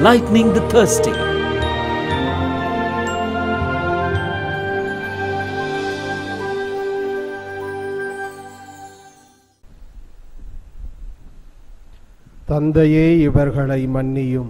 enlightening the thirsty. தந்தையே இவர்களை மன்னியும்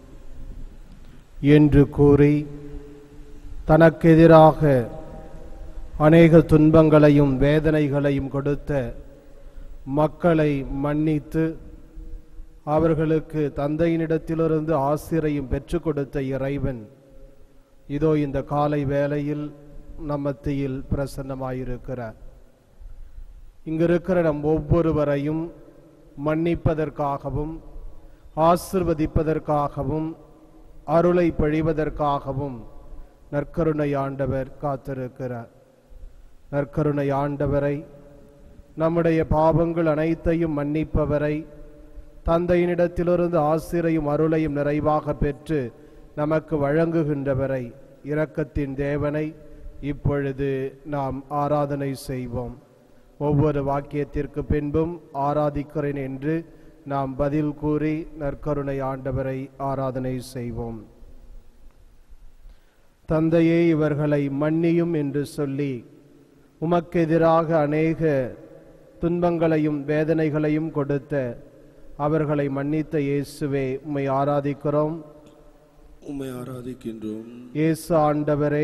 என்று கூறி தனக்கெதிராக அநேக துன்பங்களையும் வேதனைகளையும் கொடுத்த மக்களை மன்னித்து அவர்களுக்கு தந்தையினிடத்திலிருந்து ஆசிரையும் பெற்றுக் கொடுத்த இறைவன் இதோ இந்த காலை வேளையில் நம் மத்தியில் பிரசன்னமாயிருக்கிறார் இங்கிருக்கிற நம் ஒவ்வொருவரையும் மன்னிப்பதற்காகவும் ஆசிர்வதிப்பதற்காகவும் அருளை பொழிவதற்காகவும் நற்கருணை ஆண்டவர் காத்திருக்கிறார் நற்கருணை ஆண்டவரை நம்முடைய பாவங்கள் அனைத்தையும் மன்னிப்பவரை தந்தையினிடத்திலிருந்து ஆசிரையும் அருளையும் நிறைவாக பெற்று நமக்கு வழங்குகின்றவரை இரக்கத்தின் தேவனை இப்பொழுது நாம் ஆராதனை செய்வோம் ஒவ்வொரு வாக்கியத்திற்கு பின்பும் ஆராதிக்கிறேன் என்று நாம் பதில் கூறி நற்கருணை ஆண்டவரை ஆராதனை செய்வோம் தந்தையே இவர்களை மன்னியும் என்று சொல்லி உமக்கெதிராக அநேக துன்பங்களையும் வேதனைகளையும் கொடுத்த அவர்களை மன்னித்த இயேசுவே உம்மை ஆராதிக்கிறோம் உம்மை ஆராதிக்கின்றோம் இயேசு ஆண்டவரே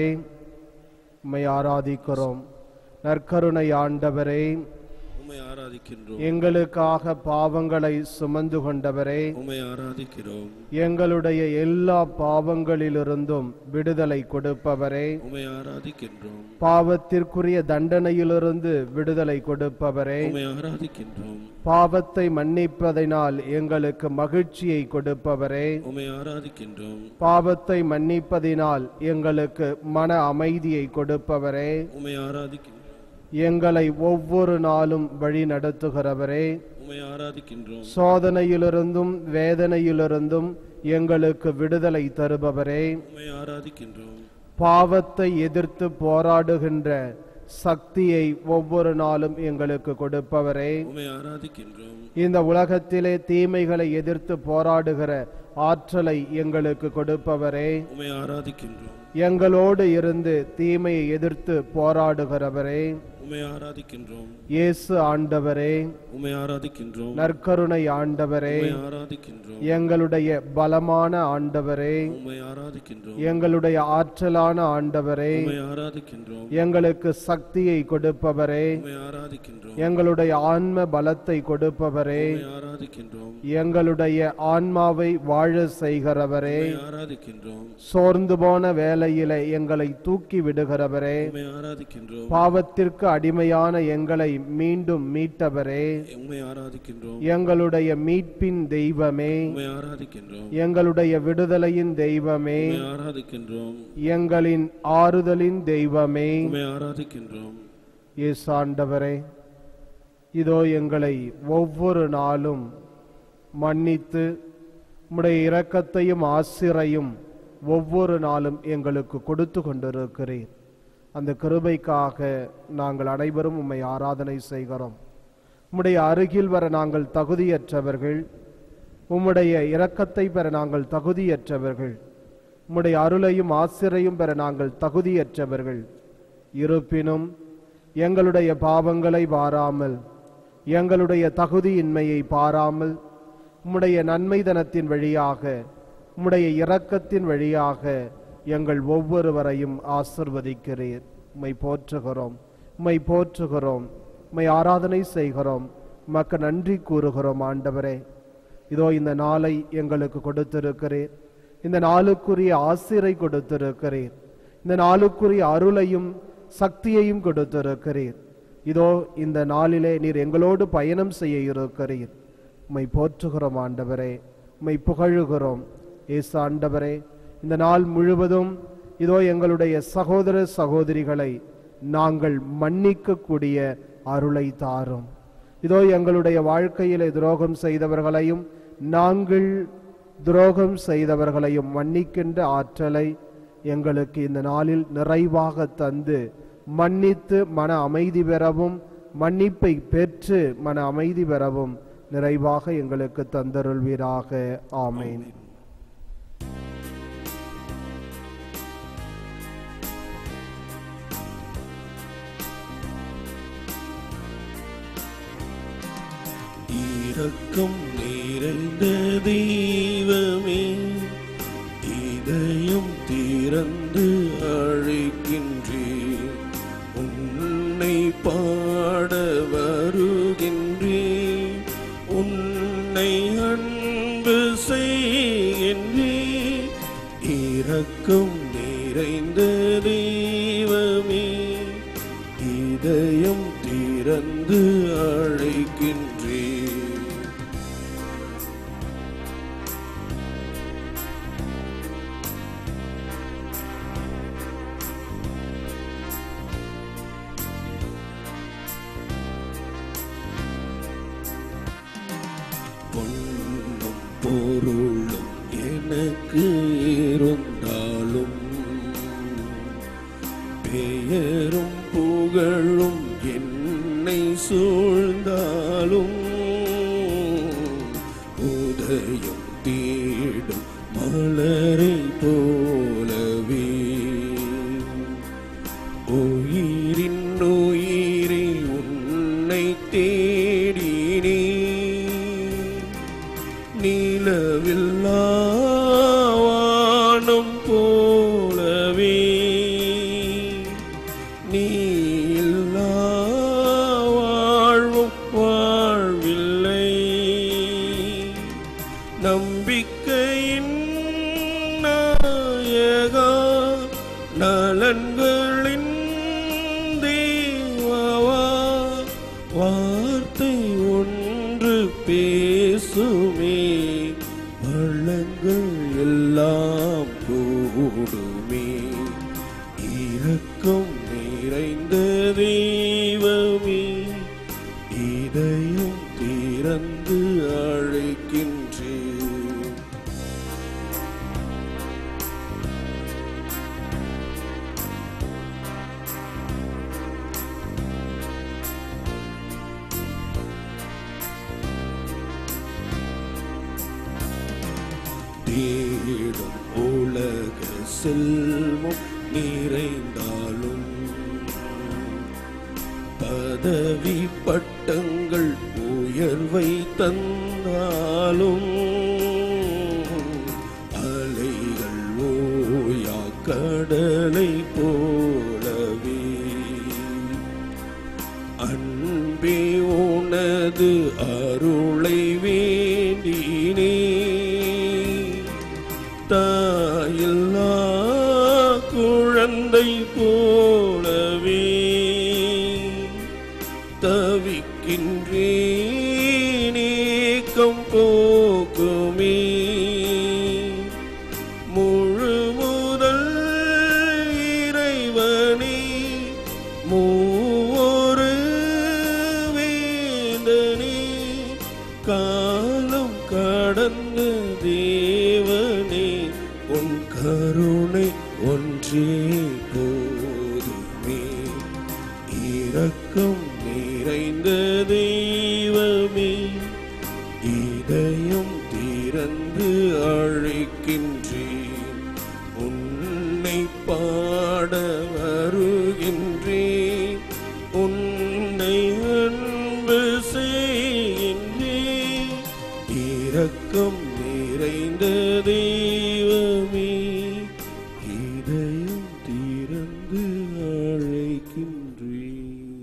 உம்மை ஆராதிக்கிறோம் நற்கருணை ஆண்டவரே உம்மை ஆராதிக்கின்றோம் எங்களுக்காக பாவங்களை சுமந்து கொண்டவரே உம்மை ஆராதிக்கிறோம் எங்களுடைய எல்லா பாவங்களிலிருந்தும் விடுதலை கொடுப்பவரே உம்மை ஆராதிக்கின்றோம் பாவத்திற்குரிய தண்டனையிலிருந்து விடுதலை கொடுப்பவரே உம்மை ஆராதிக்கின்றோம் பாவத்தை மன்னிப்பதினால் எங்களுக்கு மகிழ்ச்சியை கொடுப்பவரே உம்மை ஆராதிக்கின்றோம் பாவத்தை மன்னிப்பதினால் எங்களுக்கு மன அமைதியை கொடுப்பவரே உம்மை ஆராதிக்கின்றோம் எங்களை ஒவ்வொரு நாளும் வழி நடத்துகிறவரே உம்மை ஆராதிக்கின்றோம் சோதனையிலிருந்தும் வேதனையிலிருந்தும் எங்களுக்கு விடுதலை தருபவரே உம்மை ஆராதிக்கின்றோம் பாவத்தை எதிர்த்து போராடுகின்ற சக்தியை ஒவ்வொரு நாளும் எங்களுக்கு கொடுப்பவரே உம்மை ஆராதிக்கின்றோம் இந்த உலகத்திலே தீமைகளை எதிர்த்து போராடுகிற ஆற்றலை எங்களுக்கு கொடுப்பவரே உம்மை ஆராதிக்கின்றோம் எங்களோடு இருந்து தீமையை எதிர்த்து போராடுகிறவரே உம்மை ஆராதிக்கின்றோம் இயேசு ஆண்டவரே உம்மை ஆராதிக்கின்றோம் நற்கருணை ஆண்டவரே உம்மை ஆராதிக்கின்றோம் எங்களுடைய பலமான ஆண்டவரே உம்மை ஆராதிக்கின்றோம் எங்களுடைய ஆற்றலான ஆண்டவரே உம்மை ஆராதிக்கின்றோம் எங்களுக்கு சக்தியை கொடுப்பவரே உம்மை ஆராதிக்கின்றோம் எங்களுடைய ஆன்ம பலத்தை கொடுப்பவரே உம்மை ஆராதிக்கின்றோம் எங்களுடைய ஆன்மாவை வாழ செய்கிறவரே உம்மை ஆராதிக்கின்றோம் சோர்ந்து போன வேளையில எங்களை தூக்கி விடுகிறவரே உம்மை ஆராதிக்கின்றோம் பாவத்திற்கு அடிமையான எங்களை மீண்டும் மீட்டவரே உம்மை ஆராதிக்கின்றோம் எங்களுடைய மீட்பின் தெய்வமே உம்மை ஆராதிக்கின்றோம் எங்களுடைய விடுதலையின் தெய்வமே உம்மை ஆராதிக்கின்றோம் எங்களின் ஆறுதலின் தெய்வமே உம்மை ஆராதிக்கின்றோம் இயேசாண்டவரே இதோ எங்களை ஒவ்வொரு நாளும் மன்னித்து உம்முடைய இரக்கத்தையும் ஆசிரையும் ஒவ்வொரு நாளும் எங்களுக்கு கொடுத்து கொண்டிருக்கிறீர் அந்த கிருபைக்காக நாங்கள் அனைவரும் உம்மை ஆராதனை செய்கிறோம் உம்முடைய அருகில் வர நாங்கள் தகுதியற்றவர்கள் உம்முடைய இரக்கத்தை பெற நாங்கள் தகுதியற்றவர்கள் உம்முடைய அருளையும் ஆசிரையும் பெற நாங்கள் தகுதியற்றவர்கள் இருப்பினும் எங்களுடைய பாவங்களை பாராமல் எங்களுடைய தகுதியின்மையை பாராமல் உம்முடைய நன்மைதனத்தின் வழியாக உம்முடைய இரக்கத்தின் வழியாக எங்கள் ஒவ்வொருவரையும் ஆசிர்வதிக்கிறீர் உம்மை போற்றுகிறோம் உம்மை போற்றுகிறோம் உம்மை ஆராதனை செய்கிறோம் உமக்கு நன்றி கூறுகிறோம் ஆண்டவரே இதோ இந்த நாளை எங்களுக்கு கொடுத்திருக்கிறீர் இந்த நாளுக்குரிய ஆசிரை கொடுத்திருக்கிறீர் இந்த நாளுக்குரிய அருளையும் சக்தியையும் கொடுத்திருக்கிறீர் இதோ இந்த நாளிலே நீர் எங்களோடு பயணம் செய்ய இருக்கிறீர் உம்மை போற்றுகிறோம் ஆண்டவரே உம்மை புகழுகிறோம் ஏசு ஆண்டவரே இந்த நாள் முழுவதும் இதோ எங்களுடைய சகோதர சகோதரிகளை நாங்கள் மன்னிக்கக்கூடிய அருளை தாரும் இதோ எங்களுடைய வாழ்க்கையிலே துரோகம் செய்தவர்களையும் நாங்கள் துரோகம் செய்தவர்களையும் மன்னிக்கின்ற ஆற்றலை எங்களுக்கு இந்த நாளில் நிறைவாக தந்து மன்னித்து மன அமைதி பெறவும் மன்னிப்பை பெற்று மன அமைதி பெறவும் நிறைவாக எங்களுக்கு தந்தருள்வீராக ஆமேன் இரக்கம் நிறைந்த தெய்வமே இதயம் திறந்து அழைக்கின்றேன் உன்னை பாட வருகின்றேன் உன்னை அன்பு செய்கின்றேன் இரக்கம் நிறைந்த தெய்வமே இதயம் திறந்து அழைக்கின்றேன் பொன்னும் பொருளும் எனக்கு இருந்தாலும் பெயரும் புகழும் என்னை சூழ்ந்தாலும் உதயம் தேடும் மலரை போலவே உயிரின் உயிரை உன்னை தேடினே நீலவில்லா வானம் போலவே நீ இல்லா வாழ்வும் வாழ்வில்லை நம்பிக்கையின் நாயகா நலன்களின் தேவா வார்த்தை ஒன்று பேசுமே வள்ளங்கள் எல்லாம் கூடுமே இரக்கம் நிறைந்த தெய்வமே இதயம் திறந்து அழைக்கின்றேன் தேடும் உலக செல்வம் நிறைந்தாலும் பதவி பட்டங்கள் உயர்வை தந்தாலும் அலைகள் ஓயா கடலை போலவே அன்பே உனது அருளை வேண்டினே தாயில்லா குழந்தை போலவே தவிக்கின்றேனேக்கம் போக்குமே முழு முதல் இறைவனே மூவொரு வேந்தனே காலம் கடந்த தேவனே உன் கருணை ஒன்றே போதுமே இரக்கம் நிறைந்த தெய்வமே இதயம் திறந்து அழைக்கின்றேன் உன்னை பாட வருகின்றேன் உன்னை அன்பு செய்கின்றேன் இரக்கம் நிறைந்த தெய்வமே இதயம் திறந்து அழைக்கின்றேன்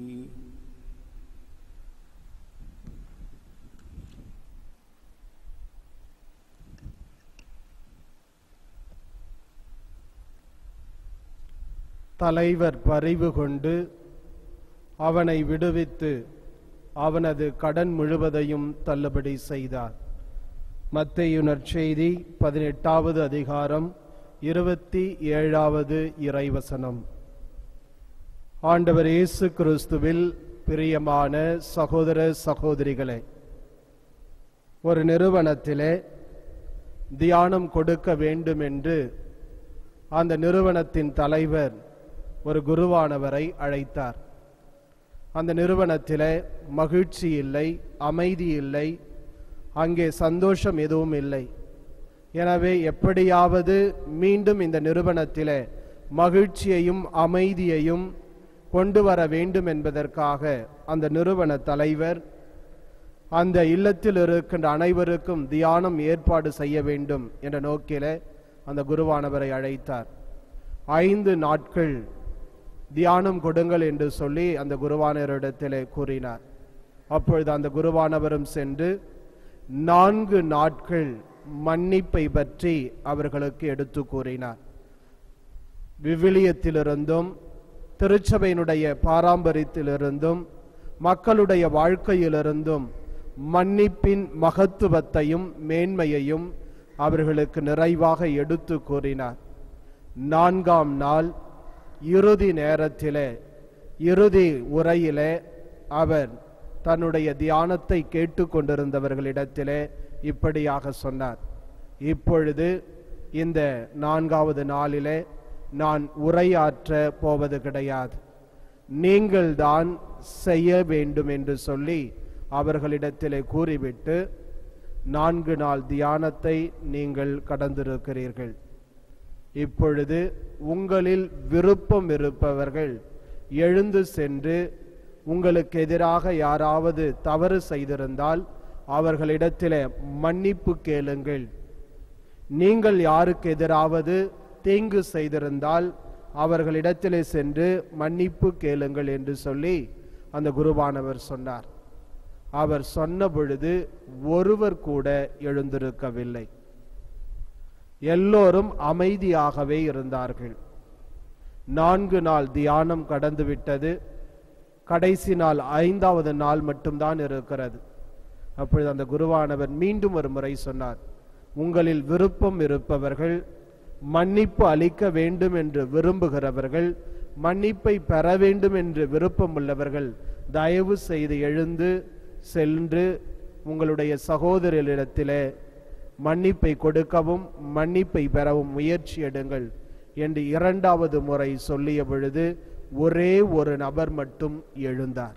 தலைவர் பரிவு கொண்டு அவனை விடுவித்து அவனது கடன் முழுவதையும் தள்ளுபடி செய்தார் மத்தேயு நற்செய்தி பதினெட்டாவது அதிகாரம் இருபத்தி ஏழாவது இறைவசனம் ஆண்டவர் இயேசு கிறிஸ்துவில் பிரியமான சகோதர சகோதரிகளே ஒரு நிறுவனத்திலே தியானம் கொடுக்க வேண்டும் என்று அந்த நிறுவனத்தின் தலைவர் ஒரு குருவானவரை அழைத்தார் அந்த நிறுவனத்திலே மகிழ்ச்சி இல்லை அமைதி இல்லை அங்கே சந்தோஷம் எதுவும் இல்லை எனவே எப்படியாவது மீண்டும் இந்த நிறுவனத்திலே மகிழ்ச்சியையும் அமைதியையும் கொண்டு வர வேண்டும் என்பதற்காக அந்த நிறுவன தலைவர் அந்த இல்லத்தில் இருக்கின்ற அனைவருக்கும் தியானம் ஏற்பாடு செய்ய வேண்டும் என்ற நோக்கில அந்த குருவானவரை அழைத்தார் ஐந்து நாட்கள் தியானம் கொடுங்கள் என்று சொல்லி அந்த குருவானவரிடத்திலே கூறினார் அப்பொழுது அந்த குருவானவரும் சென்று நான்கு நாட்கள் மன்னிப்பை பற்றி அவர்களுக்கு எடுத்து கூறினார் விவிலியத்திலிருந்தும் திருச்சபையினுடைய பாரம்பரியத்திலிருந்தும் மக்களுடைய வாழ்க்கையிலிருந்தும் மன்னிப்பின் மகத்துவத்தையும் மேன்மையையும் அவர்களுக்கு நிறைவாக எடுத்து கூறினார் நான்காம் நாள் இறுதி நேரத்திலே இறுதி உரையிலே அவர் தன்னுடைய தியானத்தை கேட்டுக்கொண்டிருந்தவர்களிடத்திலே இப்படியாக சொன்னார் இப்பொழுது இந்த நான்காவது நாளிலே நான் உரையாற்ற போவது கிடையாது நீங்கள்தான் செய்ய வேண்டும் என்று சொல்லி அவர்களிடத்திலே கூறிவிட்டு நான்கு நாள் தியானத்தை நீங்கள் கடந்திருக்கிறீர்கள் இப்பொழுது உங்களில் விருப்பம் இருப்பவர்கள் எழுந்து சென்று உங்களுக்கு எதிராக யாராவது தவறு செய்திருந்தால் அவர்களிடத்திலே மன்னிப்பு கேளுங்கள் நீங்கள் யாருக்கு எதிராவது தீங்கு செய்திருந்தால் அவர்களிடத்திலே சென்று மன்னிப்பு கேளுங்கள் என்று சொல்லி அந்த குருவானவர் சொன்னார் அவர் சொன்ன பொழுது ஒருவர் கூட எழுந்திருக்கவில்லை எல்லோரும் அமைதியாகவே இருந்தார்கள் நான்கு நாள் தியானம் கடந்து விட்டது கடைசி நாள் ஐந்தாவது நாள் மட்டும்தான் இருக்கிறது அப்பொழுது அந்த குருவானவர் மீண்டும் ஒரு முறை சொன்னார் உங்களில் விருப்பம் இருப்பவர்கள் மன்னிப்பு அளிக்க வேண்டும் என்று விரும்புகிறவர்கள் மன்னிப்பை பெற வேண்டும் என்று விருப்பம் உள்ளவர்கள் தயவு செய்து எழுந்து சென்று உங்களுடைய சகோதரரிடத்திலே மன்னிப்பை கொடுக்கவும் மன்னிப்பை பெறவும் முயற்சி எடுங்கள் என்று இரண்டாவது முறை சொல்லிய பொழுது ஒரே ஒரு நபர் மட்டும் எழுந்தார்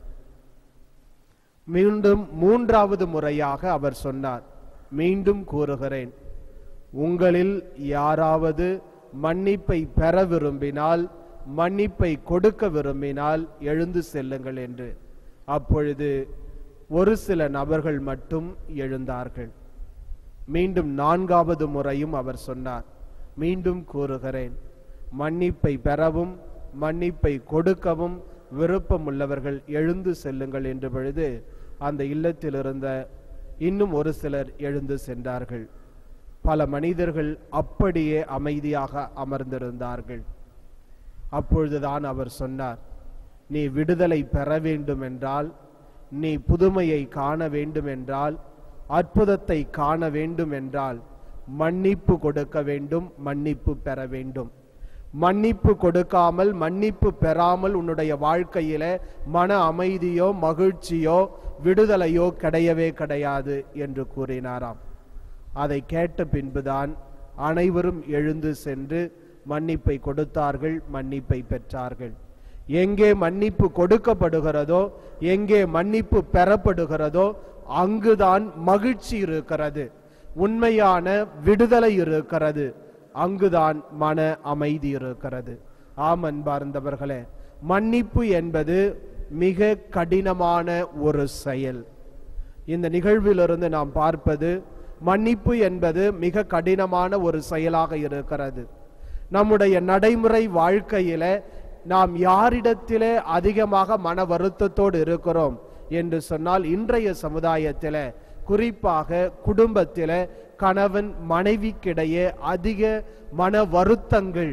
மீண்டும் மூன்றாவது முறையாக அவர் சொன்னார் மீண்டும் கூறுகிறேன் உங்களில் யாராவது மன்னிப்பை பெற விரும்பினால் மன்னிப்பை கொடுக்க விரும்பினால் எழுந்து செல்லுங்கள் என்று அப்பொழுது ஒரு சில நபர்கள் மட்டும் எழுந்தார்கள் மீண்டும் நான்காவது முறையும் அவர் சொன்னார் மீண்டும் கூறுகிறேன் மன்னிப்பை பெறவும் மன்னிப்பை கொடுக்கவும் விருப்பம் உள்ளவர்கள் எழுந்து செல்லுங்கள் என்று பொழுது அந்த இல்லத்தில் இருந்த இன்னும் ஒரு சிலர் எழுந்து சென்றார்கள் பல மனிதர்கள் அப்படியே அமைதியாக அமர்ந்திருந்தார்கள் அப்பொழுதுதான் அவர் சொன்னார் நீ விடுதலை பெற வேண்டும் என்றால் நீ புதுமையை காண வேண்டும் என்றால் அற்புதத்தை காண வேண்டும் என்றால் மன்னிப்பு கொடுக்க வேண்டும் மன்னிப்பு பெற வேண்டும் மன்னிப்பு கொடுக்காமல் மன்னிப்பு பெறாமல் உன்னுடைய வாழ்க்கையில மன அமைதியோ மகிழ்ச்சியோ விடுதலையோ கிடையவே கிடையாது என்று கூறினாராம் அதை கேட்ட பின்புதான் அனைவரும் எழுந்து சென்று மன்னிப்பை கொடுத்தார்கள் மன்னிப்பை பெற்றார்கள் எங்கே மன்னிப்பு கொடுக்கப்படுகிறதோ எங்கே மன்னிப்பு பெறப்படுகிறதோ அங்குதான் மகிழ்ச்சி இருக்கிறது உண்மையான விடுதலை இருக்கிறது அங்குதான் மன அமைதி இருக்கிறது ஆம் அன்பார்ந்தவர்களே மன்னிப்பு என்பது மிக கடினமான ஒரு செயல் இந்த நிகழ்விலிருந்து நாம் பார்ப்பது மன்னிப்பு என்பது மிக கடினமான ஒரு செயலாக இருக்கிறது நம்முடைய நடைமுறை வாழ்க்கையில நாம் யாரிடத்திலே அதிகமாக மன வருத்தத்தோடு இருக்கிறோம் என்று சொன்னால் இன்றைய சமுதாயத்தில குறிப்பாக குடும்பத்தில கணவன் மனைவிக்கிடையே அதிக மன வருத்தங்கள்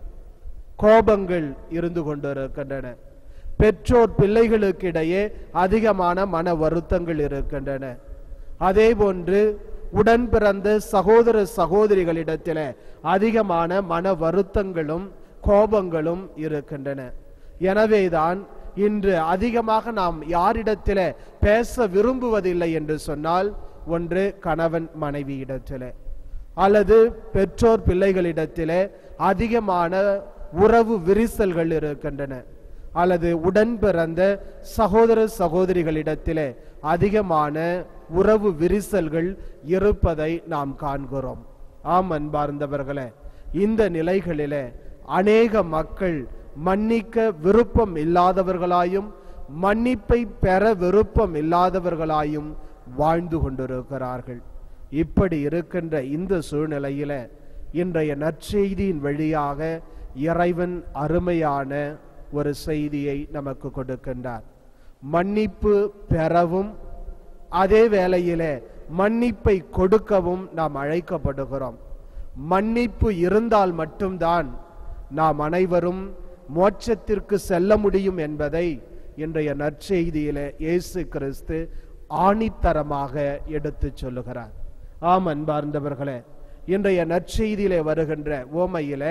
கோபங்கள் இருந்து கொண்டிருக்கின்றன பெற்றோர் பிள்ளைகளுக்கிடையே அதிகமான மன வருத்தங்கள் இருக்கின்றன அதே போன்று உடன் பிறந்த சகோதர சகோதரிகளிடத்தில அதிகமான மன வருத்தங்களும் கோபங்களும் இருக்கின்றன எனவேதான் இன்று அதிகமாக நாம் யாரிடத்தில பேச விரும்புவதில்லை என்று சொன்னால் ஒன்று கணவன் மனைவி இடத்திலே அல்லது பெற்றோர் பிள்ளைகளிடத்திலே அதிகமான உறவு விரிசல்கள் இருக்கின்றன அல்லது உடன் பிறந்த சகோதர சகோதரிகளிடத்திலே அதிகமான உறவு விரிசல்கள் இருப்பதை நாம் காண்கிறோம் ஆம் அன்பார்ந்தவர்களே இந்த நிலைகளிலே அநேக மக்கள் மன்னிக்க விருப்பம் இல்லாதவர்களாயும் மன்னிப்பை பெற விருப்பம் இல்லாதவர்களாயும் வாழ்ந்து கொண்டிருக்கிறார்கள் இப்படி இருக்கின்ற இந்த சூழ்நிலையில இன்றைய நற்செய்தியின் வழியாக இறைவன் அருமையான ஒரு செய்தியை நமக்கு கொடுக்கின்றார் மன்னிப்பு பெறவும் அதே வேளையிலே மன்னிப்பை கொடுக்கவும் நாம் அழைக்கப்படுகிறோம் மன்னிப்பு இருந்தால் மட்டும்தான் நாம் அனைவரும் மோட்சத்திற்கு செல்ல முடியும் என்பதை இன்றைய நற்செய்தியிலே இயேசு கிறிஸ்து ஆணித்தரமாக எடுத்துச் சொல்லுகிறார் ஆம் அன்பார்ந்தவர்களே இன்றைய நற்செய்தியிலே வருகின்ற ஓமையிலே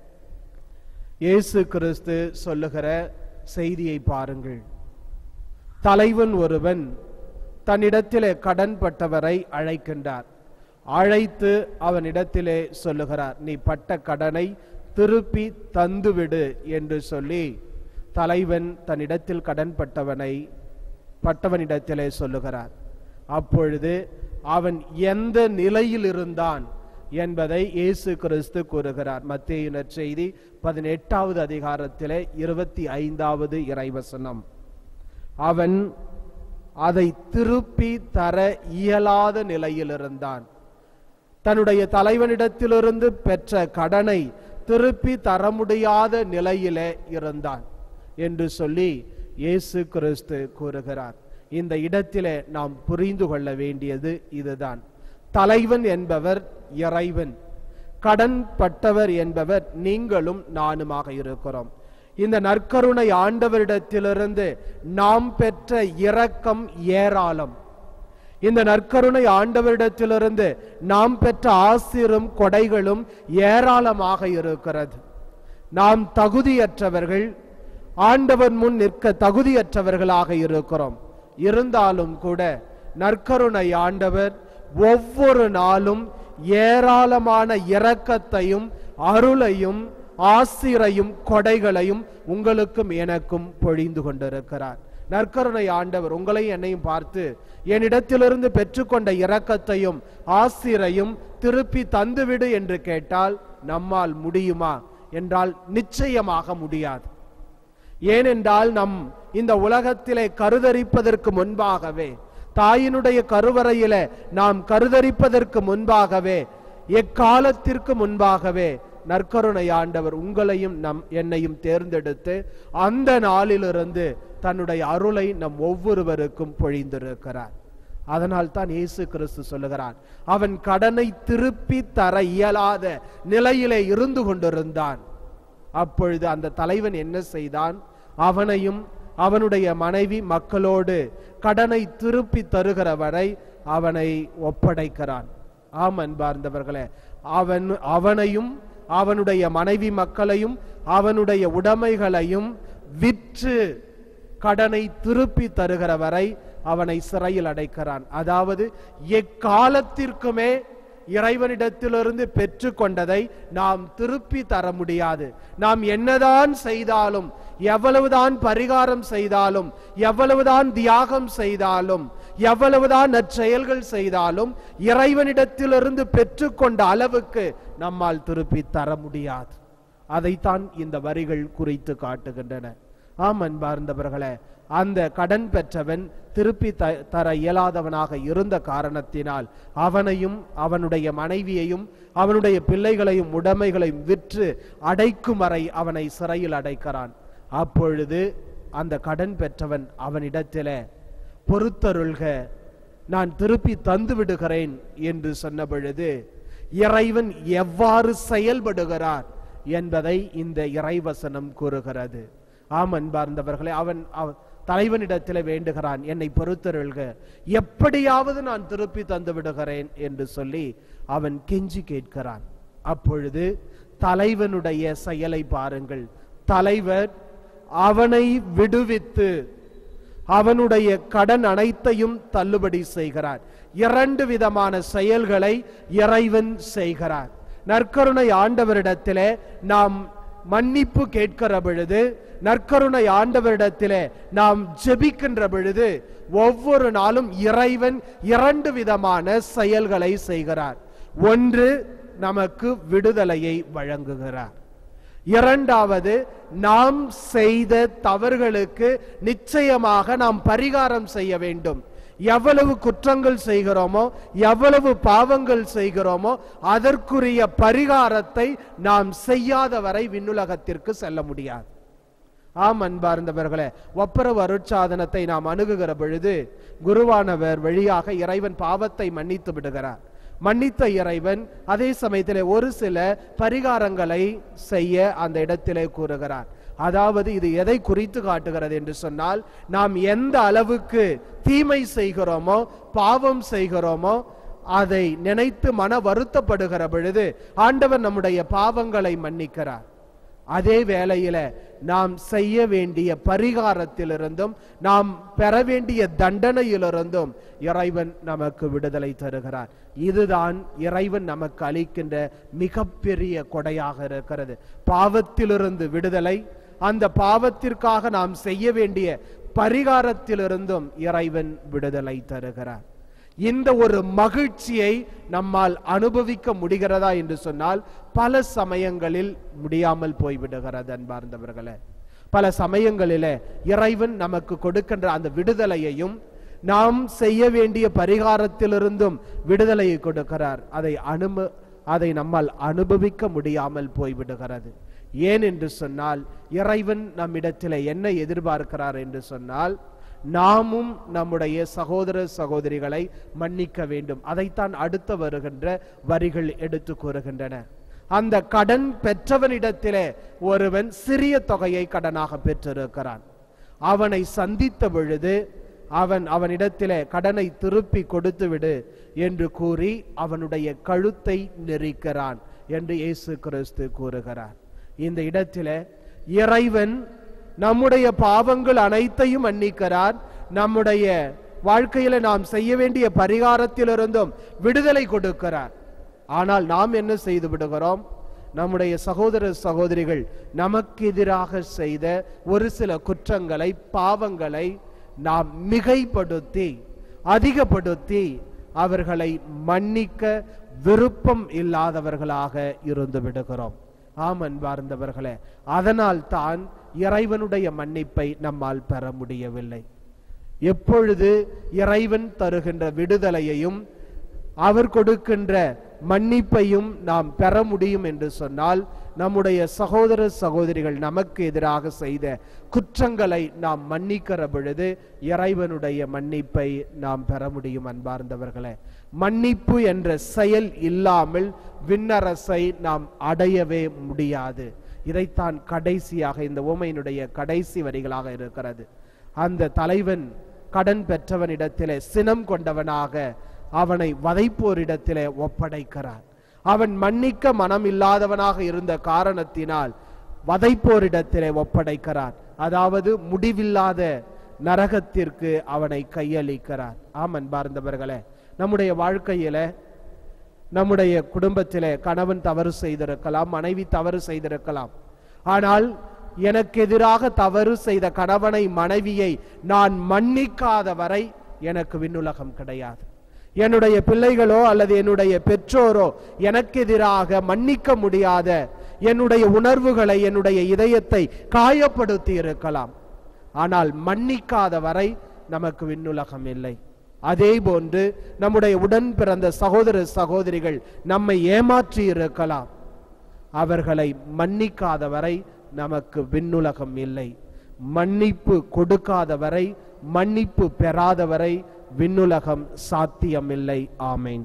இயேசு கிறிஸ்து சொல்லுகிற செய்தியை பாருங்கள் தலைவன் ஒருவன் தன்னிடத்திலே கடன்பட்டவரை அழைக்கின்றார் அழைத்து அவனிடத்திலே சொல்லுகிறார் நீ பட்ட கடனை திருப்பி தந்துவிடு என்று சொல்லி தலைவன் தன்னிடத்தில் கடன்பட்டவனை பட்டவனிடத்திலே சொல்லுகிறார் அப்பொழுது அவன் எந்த நிலையில் இருந்தான் என்பதை இயேசு கிறிஸ்து கூறுகிறார் மத்திய நற்செய்தி பதினெட்டாவது அதிகாரத்திலே இருபத்தி ஐந்தாவது இறைவசனம் அவன் அதை திருப்பி தர இயலாத நிலையில் இருந்தான் தன்னுடைய தலைவனிடத்திலிருந்து பெற்ற கடனை திருப்பி தர முடியாத நிலையிலே இருந்தான் என்று சொல்லி இயேசு கிறிஸ்து கூறுகிறார் இந்த இடத்திலே நாம் புரிந்து கொள்ள வேண்டியது இதுதான் தலைவன் என்பவர் இறைவன் கடன் பட்டவர் என்பவர் நீங்களும் நானுமாக இருக்கிறோம் இந்த நற்கருணை ஆண்டவரிடத்திலிருந்து நாம் பெற்ற இரக்கம் ஏராளம் இந்த நற்கருணை ஆண்டவரிடத்திலிருந்து நாம் பெற்ற ஆசிரும் கொடைகளும் ஏராளமாக இருக்கிறது நாம் தகுதியற்றவர்கள் ஆண்டவர் முன் நிற்க தகுதியற்றவர்களாக இருக்கிறோம் இருந்தாலும் கூட நற்கருணை ஆண்டவர் ஒவ்வொரு நாளும் ஏராளமான இரக்கத்தையும் அருளையும் ஆசிரையும் கொடைகளையும் உங்களுக்கும் எனக்கும் பொழிந்து கொண்டிருக்கிறார் நற்கருணை ஆண்டவர் உங்களையும் என்னையும் பார்த்து என்னிடத்திலிருந்து பெற்றுக்கொண்ட இரக்கத்தையும் ஆசிரையும் திருப்பி தந்துவிடு என்று கேட்டால் நம்மால் முடியுமா என்றால் நிச்சயமாக முடியாது ஏனென்றால் நம் இந்த உலகத்திலே கருதரிப்பதற்கு முன்பாகவே தாயினுடைய கருவறையில நாம் கருதரிப்பதற்கு முன்பாகவே எக்காலத்திற்கு முன்பாகவே நற்கருணை ஆண்டவர் உங்களையும் நம் என்னையும் தேர்ந்தெடுத்து அந்த நாளிலிருந்து தன்னுடைய அருளை நம் ஒவ்வொருவருக்கும் பொழிந்திருக்கிறார் அதனால் தான் இயேசு கிறிஸ்து சொல்லுகிறான் அவன் கடனை திருப்பி தர இயலாத நிலையிலே இருந்து கொண்டிருந்தான் அப்பொழுது அந்த தலைவன் என்ன செய்தான் அவனையும் அவனுடைய மனைவி மக்களோடு கடனை திருப்பி தருகிற வரை அவனை ஒப்படைக்கிறான் ஆம் அன்பார்ந்தவர்களே அவன் அவனையும் அவனுடைய மனைவி மக்களையும் அவனுடைய உடைமைகளையும் விற்று கடனை திருப்பி தருகிற வரை அவனை சிறையில் அடைக்கிறான் அதாவது எக்காலத்திற்குமே இறைவனிடத்திலிருந்து பெற்றுக்கொண்டதை நாம் திருப்பி தர முடியாது நாம் என்னதான் செய்தாலும் எவ்வளவுதான் பரிகாரம் செய்தாலும் எவ்வளவுதான் தியாகம் செய்தாலும் எவ்வளவுதான் நற்செயல்கள் செய்தாலும் இறைவனிடத்திலிருந்து பெற்றுக்கொண்ட அளவுக்கு நம்மால் திருப்பி தர முடியாது அதைத்தான் இந்த வரிகள் குறித்து காட்டுகின்றன ஆம் அன்பார்ந்தவர்களே அந்த கடன் பெற்றவன் திருப்பி த தர இயலாதவனாக இருந்த காரணத்தினால் அவனையும் அவனுடைய மனைவியையும் அவனுடைய பிள்ளைகளையும் உடைமைகளையும் விற்று அடைக்கும் வரை அவனை சிறையில் அடைக்கிறான் அப்பொழுது அந்த கடன் பெற்றவன் அவனிடத்திலே பொறுத்தருள்க நான் திருப்பி தந்து விடுகிறேன் என்று சொன்ன பொழுது இறைவன் எவ்வாறு செயல்படுகிறார் என்பதை இந்த இறைவசனம் கூறுகிறது ஆம் அன்பார்ந்தவர்களே அவன் அவ- தலைவனிடத்தில் வேண்டுகிறான் என்னை பொறுத்தருள்க எப்படியாவது நான் திருப்பி தந்து விடுகிறேன் என்று சொல்லி அவன் கெஞ்சி கேட்கிறான் அப்பொழுது தலைவனுடைய செயலை பாருங்கள் தலைவர் அவனை விடுவித்து அவனுடைய கடன் அனைத்தையும் தள்ளுபடி செய்கிறார் இரண்டு விதமான செயல்களை இறைவன் செய்கிறார் நற்கருணை ஆண்டவரிடத்திலே நாம் மன்னிப்பு கேட்கிற பொழுது நற்கருணை ஆண்டவரிடத்திலே நாம் ஜெபிக்கின்ற பொழுது ஒவ்வொரு நாளும் இறைவன் இரண்டு விதமான செயல்களை செய்கிறார் ஒன்று நமக்கு விடுதலையை வழங்குகிறார் இரண்டாவது நாம் செய்த தவறுகளுக்கு நிச்சயமாக நாம் பரிகாரம் செய்ய வேண்டும் எவ்வளவு குற்றங்கள் செய்கிறோமோ எவ்வளவு பாவங்கள் செய்கிறோமோ அதற்குரிய பரிகாரத்தை நாம் செய்யாத வரை விண்ணுலகத்திற்கு செல்ல முடியாது ஆம் அன்பார்ந்தவர்களே ஒப்புரவு அருட்சாதனத்தை நாம் அணுகுகிற பொழுது குருவானவர் வழியாக இறைவன் பாவத்தை மன்னித்து விடுகிறார் மன்னித்த இறைவன் அதே சமயத்திலே ஒரு சில பரிகாரங்களை செய்ய அந்த இடத்திலே கூறுகிறார் அதாவது இது எதை குறித்து காட்டுகிறது என்று சொன்னால் நாம் எந்த அளவுக்கு தீமை செய்கிறோமோ பாவம் செய்கிறோமோ அதை நினைத்து மன வருத்தப்படுகிற பொழுது ஆண்டவர் நம்முடைய பாவங்களை மன்னிக்கிறார் அதே வேளையில நாம் செய்ய வேண்டிய பரிகாரத்திலிருந்தும் நாம் பெற வேண்டிய தண்டனையிலிருந்தும் இறைவன் நமக்கு விடுதலை தருகிறார் இதுதான் இறைவன் நமக்கு அளிக்கின்ற மிகப்பெரிய கொடையாக இருக்கிறது பாவத்திலிருந்து விடுதலை அந்த பாவத்திற்காக நாம் செய்ய வேண்டிய பரிகாரத்திலிருந்தும் இறைவன் விடுதலை தருகிறார் இந்த ஒரு மகிழ்ச்சியை நம்மால் அனுபவிக்க முடிகிறதா என்று சொன்னால் பல சமயங்களில் முடியாமல் போய்விடுகிறது அன்பார்ந்தவர்களே பல சமயங்களிலே இறைவன் நமக்கு கொடுக்கின்ற அந்த விடுதலையையும் நாம் செய்ய வேண்டிய பரிகாரத்திலிருந்தும் விடுதலையை கொடுக்கிறார் அதை அனும அதை நம்மால் அனுபவிக்க முடியாமல் போய்விடுகிறது ஏன் என்று சொன்னால் இறைவன் நம்மிடத்தில் என்ன எதிர்பார்க்கிறார் என்று சொன்னால் நாமும் நம்முடைய சகோதர சகோதரிகளை மன்னிக்க வேண்டும் அதைத்தான் அடுத்து வருகின்ற வரிகள் எடுத்து கூறுகின்றன அந்த கடன் பெற்றவனிடத்திலே ஒருவன் சிறிய தொகையை கடனாக பெற்றிருக்கிறான் அவனை சந்தித்த பொழுது அவன் அவனிடத்திலே கடனை திருப்பி கொடுத்து விடு என்று கூறி அவனுடைய கழுத்தை நெரிக்கிறான் என்று இயேசு கிறிஸ்து கூறுகிறார் இந்த இடத்திலே இறைவன் நம்முடைய பாவங்கள் அனைத்தையும் மன்னிக்கிறார் நம்முடைய வாழ்க்கையில நாம் செய்ய வேண்டிய பரிகாரத்திலிருந்தும் விடுதலை கொடுக்கிறார் ஆனால் நாம் என்ன செய்து விடுகிறோம் நம்முடைய சகோதர சகோதரிகள் நமக்கு எதிராக செய்த ஒரு சில குற்றங்களை பாவங்களை நாம் மிகைப்படுத்தி அதிகப்படுத்தி அவர்களை மன்னிக்க விருப்பம் இல்லாதவர்களாக இருந்து விடுகிறோம் ஆம் அன்பார்ந்தவர்களே அதனால் தான் இறைவனுடைய மன்னிப்பை நம்மால் பெற முடியவில்லை எப்பொழுது இறைவன் தருகின்ற விடுதலையையும் அவர் கொடுக்கின்ற மன்னிப்பையும் நாம் பெற முடியும் என்று சொன்னால் நம்முடைய சகோதர சகோதரிகள் நமக்கு எதிராக செய்த குற்றங்களை நாம் மன்னிக்கிற பொழுது இறைவனுடைய மன்னிப்பை நாம் பெற முடியும் அன்பார்ந்தவர்களே மன்னிப்பு என்ற செயல் இல்லாமல் விண்ணரசை நாம் அடையவே முடியாது இதைத்தான் கடைசியாக இந்த உமையினுடைய கடைசி வரிகளாக இருக்கிறது அந்த தலைவன் கடன் பெற்றவனிடத்திலே சினம் கொண்டவனாக அவனை வதைப்போரிடத்திலே ஒப்படைக்கிறார் அவன் மன்னிக்க மனம் இல்லாதவனாக இருந்த காரணத்தினால் வதைப்போரிடத்திலே ஒப்படைக்கிறார் அதாவது முடிவில்லாத நரகத்திற்கு அவனை கையளிக்கிறார் ஆம் அன்பார்ந்தவர்களே நம்முடைய வாழ்க்கையில நம்முடைய குடும்பத்திலே கணவன் தவறு செய்திருக்கலாம் மனைவி தவறு செய்திருக்கலாம் ஆனால் எனக்கு எதிராக தவறு செய்த கணவனை மனைவியை நான் மன்னிக்காத வரை எனக்கு விண்ணுலகம் கிடையாது என்னுடைய பிள்ளைகளோ அல்லது என்னுடைய பெற்றோரோ எனக்கு எதிராக மன்னிக்க முடியாத என்னுடைய உணர்வுகளை என்னுடைய இதயத்தை காயப்படுத்தி இருக்கலாம் ஆனால் மன்னிக்காத வரை நமக்கு விண்ணுலகம் இல்லை அதே போன்று நம்முடைய உடன் பிறந்த சகோதர சகோதரிகள் நம்மை ஏமாற்றி இருக்கலாம் அவர்களை மன்னிக்காத வரை நமக்கு விண்ணுலகம் இல்லை மன்னிப்பு கொடுக்காத வரை மன்னிப்பு பெறாத வரை விண்ணுலகம் சாத்தியமில்லை ஆமேன்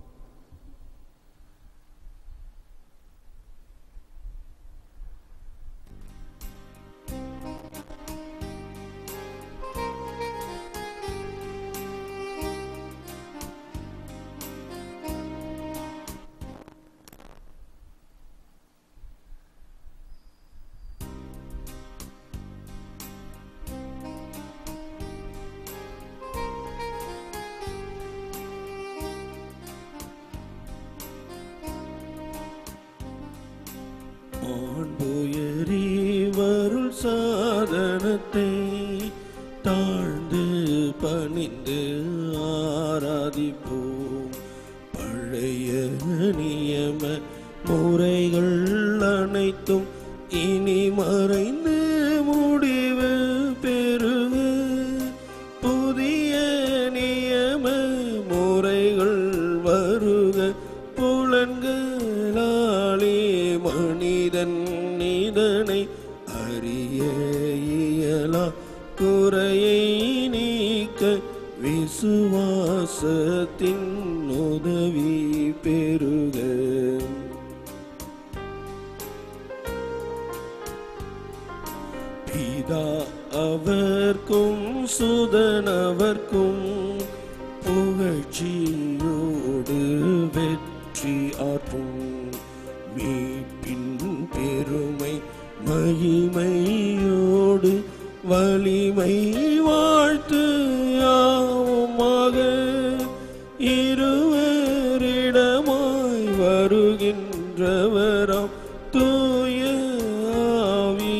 ஆண்புயரி வருள் சாதனத்தை தாழ்ந்து பணிந்து ஆராதிப்போம் பழைய நியம முறைகள் அனைத்தும் இனி மறைந்து முடிவு பெறுக புதிய நியம இதனை அறிய இயலா குறையை நீக்க விசுவாசத்தின் உதவி பெருக பிதா அவர்க்கும் சுதனவர்க்கும் புகழ்ச்சியோடு வெற்றி ஆற்றும் மீட்பின் பெருமை மகிமையோடு வலிமை வாழ்த்து யாவுமாக இருவரிடமாய் வருகின்றவராம் தூய ஆவி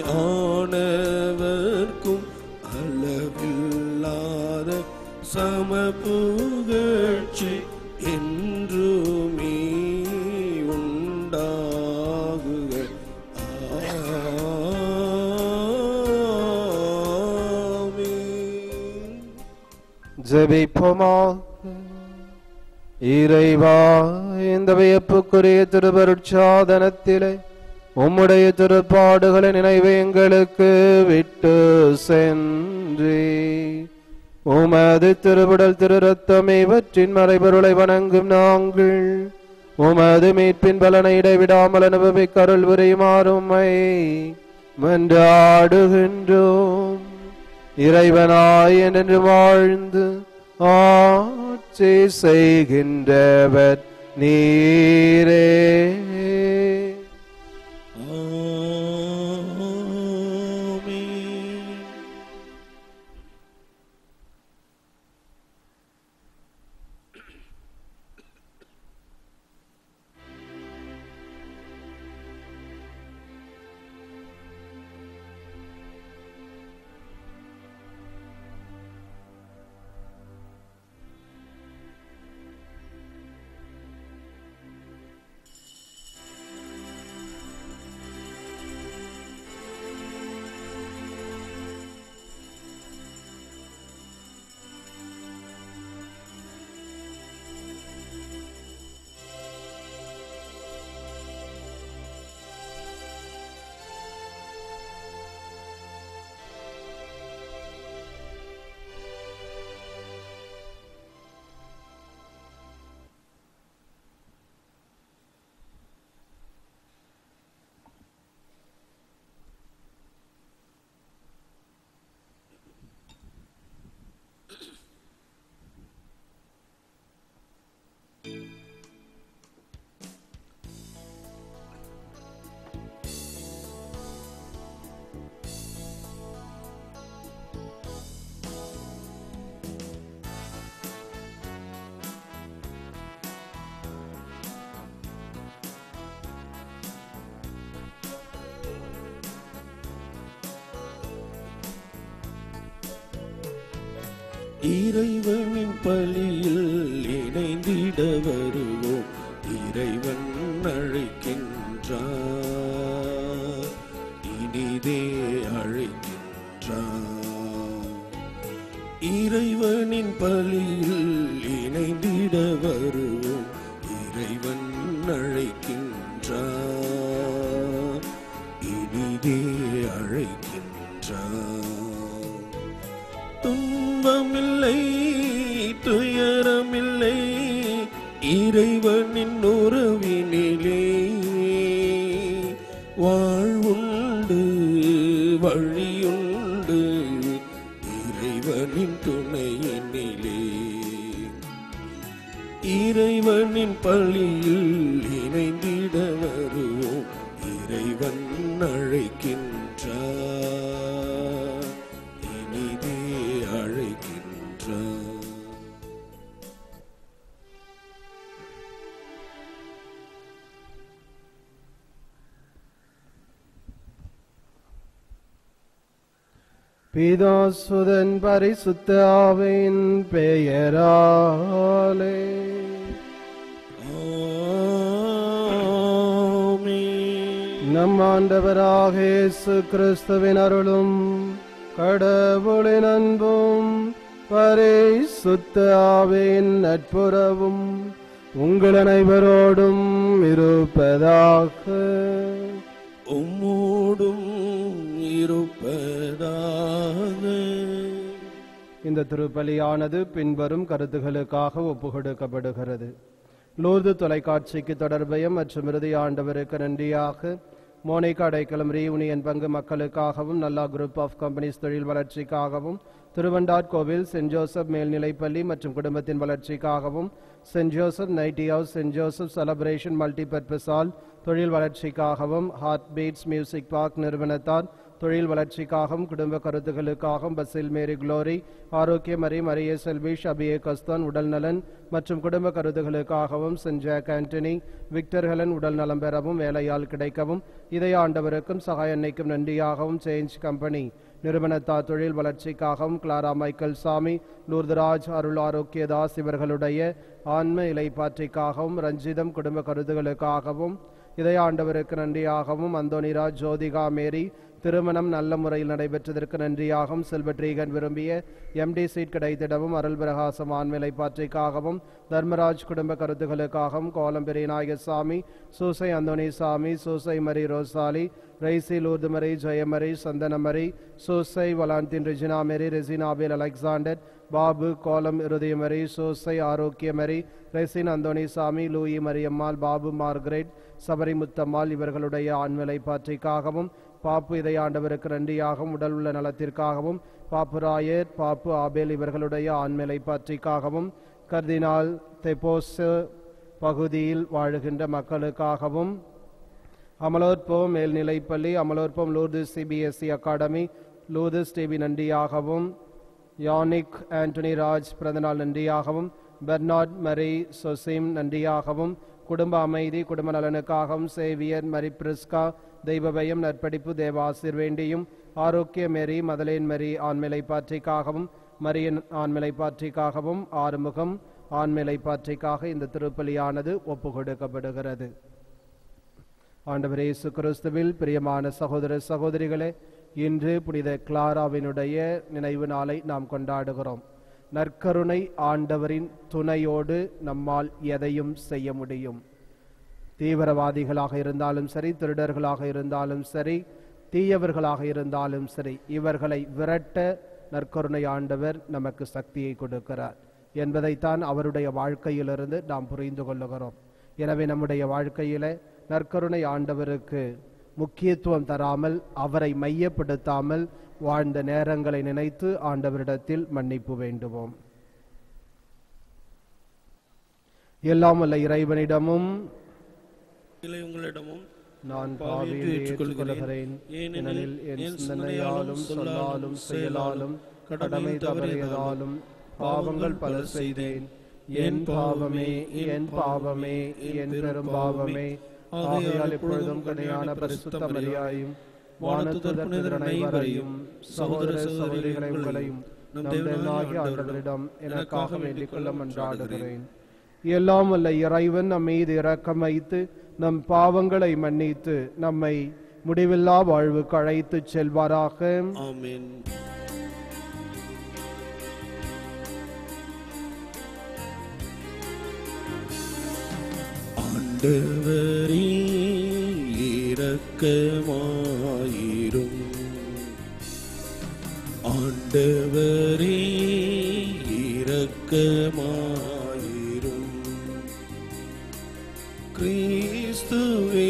ஆனவர்க்கும் அளவில்லாத சம புகழ்ச்சி என்றுமே உண்டாகுக ஆமென். ஜெபிப்போமாக இறைவா இந்த வியப்புக்குரிய திருவருட்சாதனத்திலே உம்முடைய திருப்பாடுகளை நினைவு எங்களுக்கு விட்டு சென்றே உமது திருவிடல் திரு ரத்தம் இவற்றின் மறைபொருளை வணங்கும் நாங்கள் உமது மீட்பின் பலனை இடைவிடாமல் அனுபவிக்க அருள் புரியுமாறுமை மன்றாடுகின்றோம் இறைவனாய் என்று வாழ்ந்து ஆட்சி செய்கின்றவர் நீரே ஆமென். இறைவனின் பலியில் இணைந்திட வருவோம் இறைவன் அழைக்கின்றார் இனிதே அழைக்கின்றார் இறைவனின் பலியில் இணைந்திட வருவோம் இறைவன் அழைக்கின்றார் இனிதே அழைக்கின்றார் துன்பமில்லை துயரமில்லை இறைவனின் உறவினிலே வாழ்வுண்டு வழியுண்டு இறைவனின் துணையினிலே இறைவனின் பள்ளியில் இணைந்திட வருவோம் இறைவன் அழைக்கின்றார் இனிதே அழைக்கின்றார் பிதாசுதன் பரிசுத்த ஆவியின் பெயராலே ஆமென். நம் ஆண்டவராக இயேசு கிறிஸ்துவின் அருளும் கடவுளின் அன்பும் பரிசுத்த ஆவியின் நட்புறவும் உங்கள் அனைவரோடும் இருப்பதாக உம்மோடும் இருப்பதாக இந்த திருப்பலியானது பின்வரும் கருத்துகளுக்காக ஒப்புக்கொடுக்கப்படுகிறது லூர்து தொலைக்காட்சிக்கு தொடர்பையும் மற்றும் இறுதி ஆண்டவருக்கு நன்றியாக மோனிகா அடைக்கலம் ரீயூனியன் பங்கு மக்களுக்காகவும் நல்லா குரூப் ஆஃப் கம்பெனிஸ் தொழில் வளர்ச்சிக்காகவும் திருவண்டாட் கோவில் சென்ட் ஜோசப் மேல்நிலைப்பள்ளி மற்றும் குடும்பத்தின் வளர்ச்சிக்காகவும் Saint Joseph nighty house Saint Joseph celebration multipurpose hall தொழில் வளர்ச்சிக்காகவும் ஹார்ட் பீட்ஸ் மியூசிக் பார்க் நிறுவனத்தார் தொழில் வளர்ச்சிக்காகவும் குடும்ப கருத்துகளுக்காகவும் பஸ்ஸில் மேரி குளோரி ஆரோக்கிய மரி மரிய செல்வி ஷபியே கஸ்தான் உடல் நலன் மற்றும் குடும்ப கருத்துகளுக்காகவும் Saint Jack Antony Victor Helen உடல் நலம் பெறவும் வேலையால் கிடைக்கவும் இதய ஆண்டவருக்கும் சகாய அன்னைக்கும் நன்றியாகவும் சேஞ்ச் கம்பெனி நிறுவனத்தார் தொழில் வளர்ச்சிக்காகவும் கிளாரா மைக்கேல் சாமி லூர்தராஜ் அருள் ஆரோக்கியதாஸ் இவர்களுடைய ஆன்ம இலைப்பாற்றிக்காகவும் ரஞ்சிதம் குடும்ப கருத்துகளுக்காகவும் இதய ஆண்டவருக்கு நன்றியாகவும் அந்தோனிராஜ் ஜோதிகா மேரி திருமணம் நல்ல முறையில் நடைபெற்றதற்கு நன்றியாகவும் செல்வட்ரீகன் விரும்பிய எம்டி சீட் கிடைத்திடவும் அருள் பிரகாசம் ஆண்மையை பாற்றிக்காகவும் தர்மராஜ் குடும்ப கருத்துகளுக்காகவும் கோலம் பெரியநாயகசாமி Susai Anthony Samy Susai Mari Rosalie Raisy Lourdumary Jayamary Santhanamary Susai Valentine Regina Mary ரெசினாபேல் அலெக்சாண்டர் பாபு கோலம் இருதயமரி சோசை ஆரோக்கியமரி ரெசின் அந்தோணி சாமி லூயி மரியம்மாள் பாபு மார்கரெட் சபரி முத்தம்மாள் இவர்களுடைய ஆண்மலை பாற்றிக்காகவும் பாப்பு இதையாண்டவருக்கு நன்றியாகவும் உடல் உள்ள நலத்திற்காகவும் பாப்பு ராயர் பாப்பு ஆபேல் இவர்களுடைய ஆண்மலை பாற்றிக்காகவும் கர்தினால் தெபோஸ் பகுதியில் வாழுகின்ற மக்களுக்காகவும் அமலோற்பம் மேல்நிலைப்பள்ளி Amalorpavam Lourdu CBSE academy Lourdes TV நன்றியாகவும் யானிக் ஆண்டனி ராஜ் பிறந்தநாள் நன்றியாகவும் பெர்னார்ட் மரி சொசிம் நன்றியாகவும் குடும்ப அமைதி குடும்ப நலனுக்காகவும் சேவியர் மரி பிரிஸ்கா தெய்வபயம் நற்படிப்பு தேவாசிர் வேண்டியும் ஆரோக்கிய மேரி மதலேன் மரி ஆண்மிலை பாற்றிக்காகவும் மரியன் ஆண்மிலை பாற்றிக்காகவும் ஆறுமுகம் ஆண்மிலை பாற்றிக்காக இந்த திருப்பலியானது ஒப்புக்கொடுக்கப்படுகிறது ஆண்டவரே இயேசு கிறிஸ்துவில் பிரியமான சகோதர சகோதரிகளே இன்று புனித கிளாராவினுடைய நினைவு நாளை நாம் கொண்டாடுகிறோம் நற்கருணை ஆண்டவரின் துணையோடு நம்மால் எதையும் செய்ய முடியும் தீவிரவாதிகளாக இருந்தாலும் சரி திருடர்களாக இருந்தாலும் சரி தீயவர்களாக இருந்தாலும் சரி இவர்களை விரட்ட நற்கருணை ஆண்டவர் நமக்கு சக்தியை கொடுக்கிறார் என்பதைத்தான் அவருடைய வாழ்க்கையிலிருந்து நாம் புரிந்து கொள்ளுகிறோம் எனவே நம்முடைய வாழ்க்கையில நற்கருணை ஆண்டவருக்கு முக்கியத்துவம் தராமல் அவரை மையப்படுத்தாமல் வாழ்ந்த நேரங்களை நினைத்து ஆண்டவரிடத்தில் மன்னிப்பு வேண்டுவோம் எல்லாம் வல்ல இறைவனிடமும் இல்லை உங்களிடமும் நான் பாவியை பாவியை ஏற்றுக்கொள்கிறேன். ஏற்றுக்கொள்கிறேன் ஏனெனில் ஏனெனில் என் என் சிந்தனையாலும் சொல்லாலும் செயலாலும் கடமை தவறியதாலும் பாவங்கள் பல செய்தேன் என் பாவமே என் பாவமே என் பெரும் பாவமே ஆகையால் இப்பொழுதும் கனியான பரிசுத்த மரியாயும் வானத்துதர் புனிதர் அனைவரையும் சகோதர சகோதரிகளை உங்களையும் நம் தேவனாகிய ஆண்டவரிடம் எனக்காக வேண்டிக் கொள்ள மன்றாடுகிறேன் எல்லாம் வல்ல இறைவன் நம் மீது இரக்கம் வைத்து நம் பாவங்களை மன்னித்து நம்மை முடிவில்லா வாழ்வுக்கு அழைத்துச் செல்வாராக ஆமென் ஆண்டவரே இரக்கமாயிரும் ஆண்டவரே இரக்கமாயிரும் கிறிஸ்துவே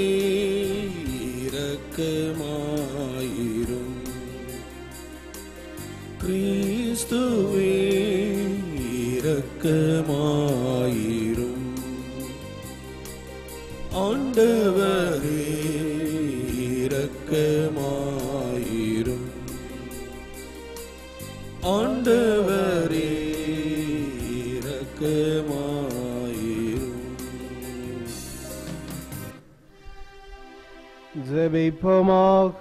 இரக்கமாயிரும் கிறிஸ்துவே இரக்கமாயிரும் ஆண்டவரே இரக்கமாயிரும் ஆண்டவரே இரக்கமாயிரும் ஜெபிப்போமாக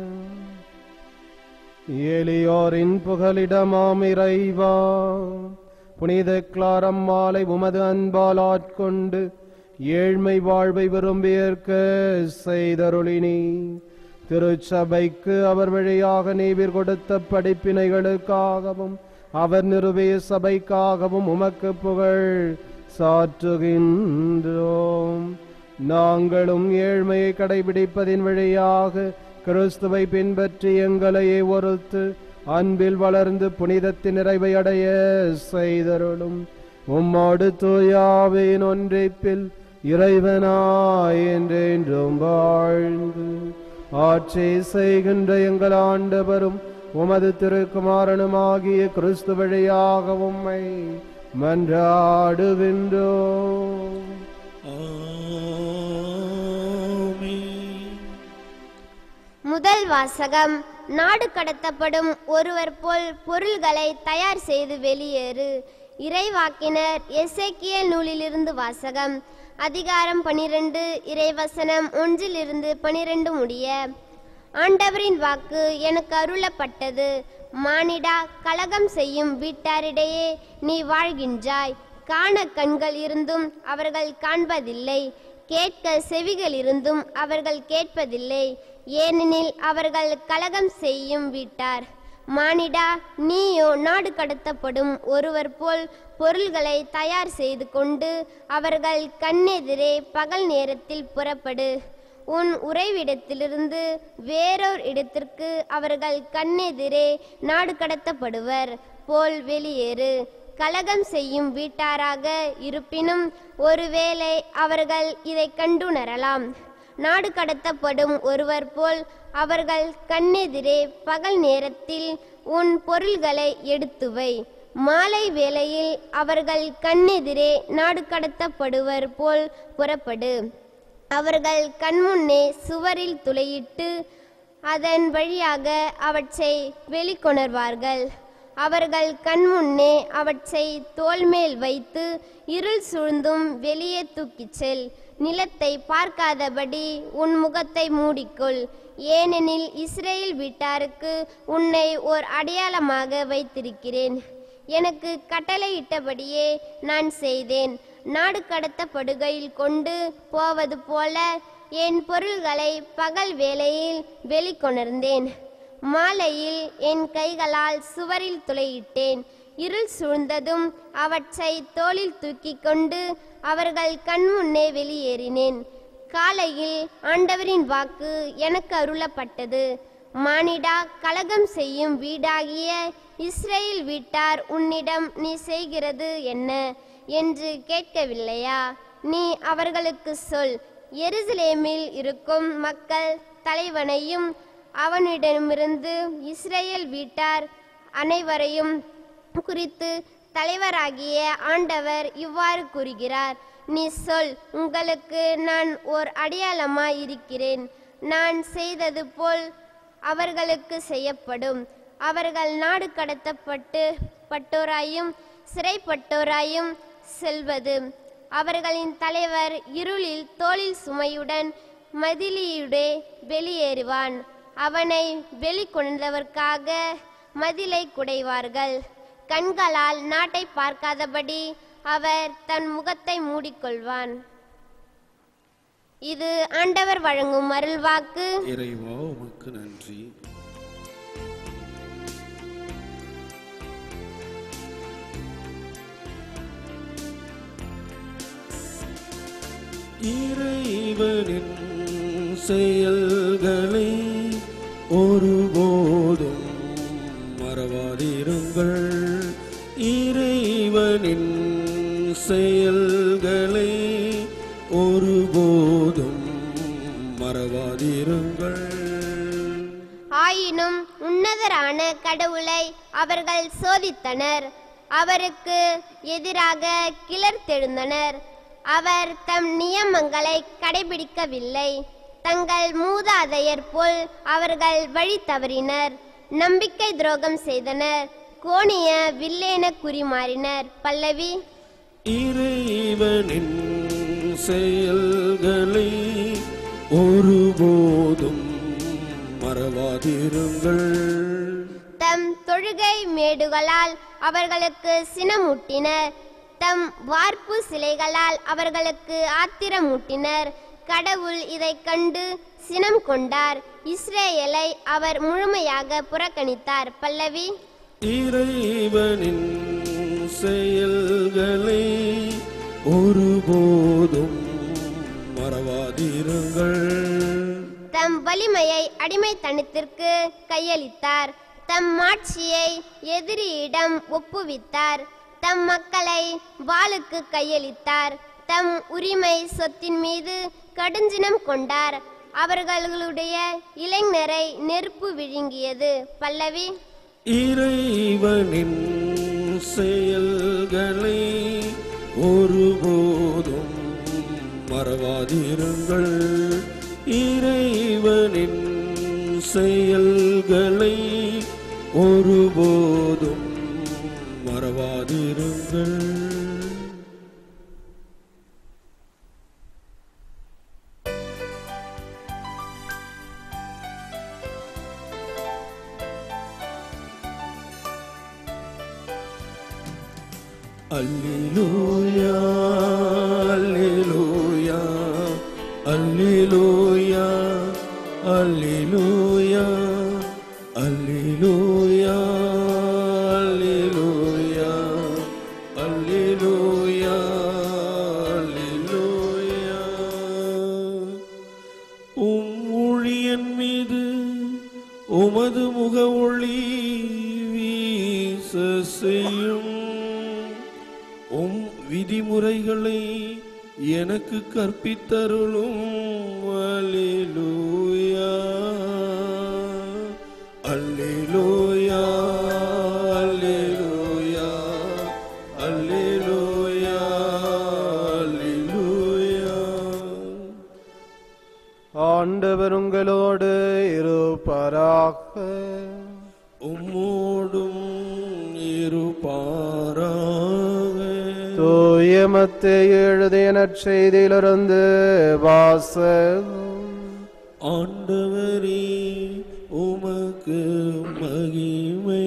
எளியோரின் புகலிடமாம் இறைவா புனித கிளாரம்மாலை உமது அன்பால் ஆட்கொண்டு ஏழ்மை வாழ்வை விரும்பியேற்க செய்தருளினி திருச்சபைக்கு அவர் வழியாக நீவிர் கொடுத்த படிப்பினைகளுக்காகவும் அவர் நிறுவிய சபைக்காகவும் உமக்கு புகழ் சாற்றுகின்றோம் நாங்களும் ஏழ்மையை கடைபிடிப்பதின் வழியாக கிறிஸ்துவை பின்பற்றி எங்களையே ஒருத்து அன்பில் வளர்ந்து புனிதத்தின் நிறைவை அடைய செய்தருளும் உம்மோடு தூயாவின் ஒன்றிப்பில் இறைவனாய் என்றென்றும் வாழ்ந்து ஆட்சி செய்கின்ற எங்கள் ஆண்டவரும் உமது திருக்குமாரனுமாகிய கிறிஸ்து வழியாக உம்மை மன்றாடுகின்றோம் ஆமென். முதல் வாசகம் நாடு கடத்தப்படும் ஒருவர் போல் பொருள்களை தயார் செய்து வெளியேறு இறைவாக்கினர் எசேக்கியேல் நூலிலிருந்து வாசகம் அதிகாரம் பனிரெண்டு இறைவசனம் ஒன்றிலிருந்து பனிரெண்டு முடிய ஆண்டவரின் வாக்கு எனக்கு அருளப்பட்டது மானிடா கலகம் செய்யும் வீட்டாரிடையே நீ வாழ்கின்றாய் காண கண்கள் இருந்தும் அவர்கள் காண்பதில்லை கேட்க செவிகள் இருந்தும் அவர்கள் கேட்பதில்லை ஏனெனில் அவர்கள் கலகம் செய்யும் வீட்டார் மானிடா நீயோ நாடு கடத்தப்படும் ஒருவர் போல் பொருள்களை தயார் செய்து கொண்டு அவர்கள் கண்ணெதிரே பகல் நேரத்தில் புறப்படு உன் உறைவிடத்திலிருந்து வேறோர் இடத்திற்கு அவர்கள் கண்ணெதிரே நாடு கடத்தப்படுவர் போல் வெளியேறு கலகம் செய்யும் வீட்டாராக இருப்பினும் ஒருவேளை அவர்கள் இதை கண்டுணரலாம் நாடு கடத்தப்படும் ஒருவர் போல் அவர்கள் கண்ணெதிரே பகல் நேரத்தில் உன் பொருள்களை எடுத்து வை மாலை வேளையில் அவர்கள் கண்ணெதிரே நாடு கடத்தப்படுவர் போல் புறப்படு அவர்கள் கண்முன்னே சுவரில் துளையிட்டு அதன் வழியாக அவற்றை வெளிக்கொணர்வார்கள் அவர்கள் கண்முன்னே அவற்றை தோள்மேல் வைத்து இருள் சூழ்ந்தும் வெளியே தூக்கிச் செல் நிலத்தை பார்க்காதபடி உன் முகத்தை மூடிக்கொள் ஏனெனில் இஸ்ரேல் வீட்டாருக்கு உன்னை ஓர் அடையாளமாக வைத்திருக்கிறேன் எனக்கு கட்டளையிட்டபடியே நான் செய்தேன் நாடு கடத்தப்படுகையில் கொண்டு போவது போல என் பொருள்களை பகல் வேளையில் வெளிக்கொணர்ந்தேன் மாலையில் என் கைகளால் சுவரில் துளையிட்டேன் இருள் சூழ்ந்ததும் அவற்றை தோளில் தூக்கிக் கொண்டு அவர்கள் கண்முன்னே வெளியேறினேன் காலையில் ஆண்டவரின் வாக்கு எனக்கு அருளப்பட்டது மானிடா கலகம் செய்யும் வீடாகிய இஸ்ரேல் வீட்டார் உன்னிடம் நீ செய்கிறது என்ன என்று கேட்கவில்லையா நீ அவர்களுக்கு சொல் எருசலேமில் இருக்கும் மக்கள் தலைவனையும் அவனிடமிருந்து இஸ்ரேல் வீட்டார் அனைவரையும் குறித்து தலைவராகிய ஆண்டவர் இவ்வாறு கூறுகிறார் நீ சொல் உங்களுக்கு நான் ஓர் அடையாளமாய் இருக்கிறேன் நான் செய்தது போல் அவர்களுக்கு செய்யப்படும் அவர்கள் நாடு கடத்தப்பட்டு பட்டோராயும் சிறைப்பட்டோராயும் செல்வது அவர்களின் தலைவர் இருளில் தோளில் சுமையுடன் மதிலியுடே வெளியேறுவான் அவனை வெளிக்கொண்டதற்காக மதிலை குடைவார்கள் கண்களால் நாட்டை பார்க்காதபடி அவர் தன் முகத்தை மூடிக்கொள்வான் இது ஆண்டவர் வழங்கும் அருள்வாக்கு இறைவா உமக்கு நன்றி இறைவனின் செயல்களை ஒருபோதும் மறவாதிருங்கள் இறைவனின் செயல்களை ஒருபோதும் மறவாதிருங்கள் ஆயினும் உன்னதரான கடவுளை அவர்கள் சோதித்தனர் அவருக்கு எதிராக கிளர்த்தெழுந்தனர் அவர் தம் நியமங்களை கடைபிடிக்கவில்லை தங்கள் மூதாதையர் போல் அவர்கள் வழி தவறினர் நம்பிக்கை துரோகம் செய்தனர் கோணிய வில்லேன குறிமாறினர் பல்லவி இறைவனின் செயல்களை ஒருபோதும் மறவாதிருங்கள் தம் தொழுகை மேடுகளால் அவர்களுக்கு சினமூட்டினர் தம் வார்ப்பு சிலைகளால் அவர்களுக்கு ஆத்திரமூட்டினர் கடவுள் இதைக் கண்டு சினம் கொண்டார் இஸ்ரேலை அவர் முழுமையாக புறக்கணித்தார் பல்லவி இறைவனின் செயல்களை ஒருபோதும் மறவாதிருங்கள் தம் தம் வலிமையை அடிமைத்தனத்திற்கு கையளித்தார் தம் மாட்சியை எதிரியிடம் ஒப்புவித்தார் தம் மக்களை வாளுக்கு கையளித்தார் தம் உரிமை சொத்தின் மீது கடுஞ்சினம் கொண்டார் அவர்களுடைய இளைஞரை நெருப்பு விழுங்கியது பல்லவி இறைவனின் செயல்களை ஒருபோதும் மறவாதிருங்கள் இறைவனின் செயல்களை ஒருபோதும் மறவாதிருங்கள் அல்லேலூயா அல்லேலூயா அல்லேலூயா அல்லேலூயா அல்லேலூயா அல்லேலூயா அல்லேலூயா அல்லேலூயா உம் ஊழியன் மீது உமது முக ஒளி வீச செய்யும் உம் விதிமுறைகளை எனக்கு கற்பித்தருளும் அல்லேலூயா அல்லேலூயா அல்லேலூயா அல்லேலூயா அல்லேலூயா ஆண்டவர் உங்களோடு இருப்பாராக உம்மோடும் இருப்பாராக தூய மத்தேயு எழுதிய நற்செய்தியிலிருந்து வாசகம் ஆண்டவரே உமக்கு மகிமை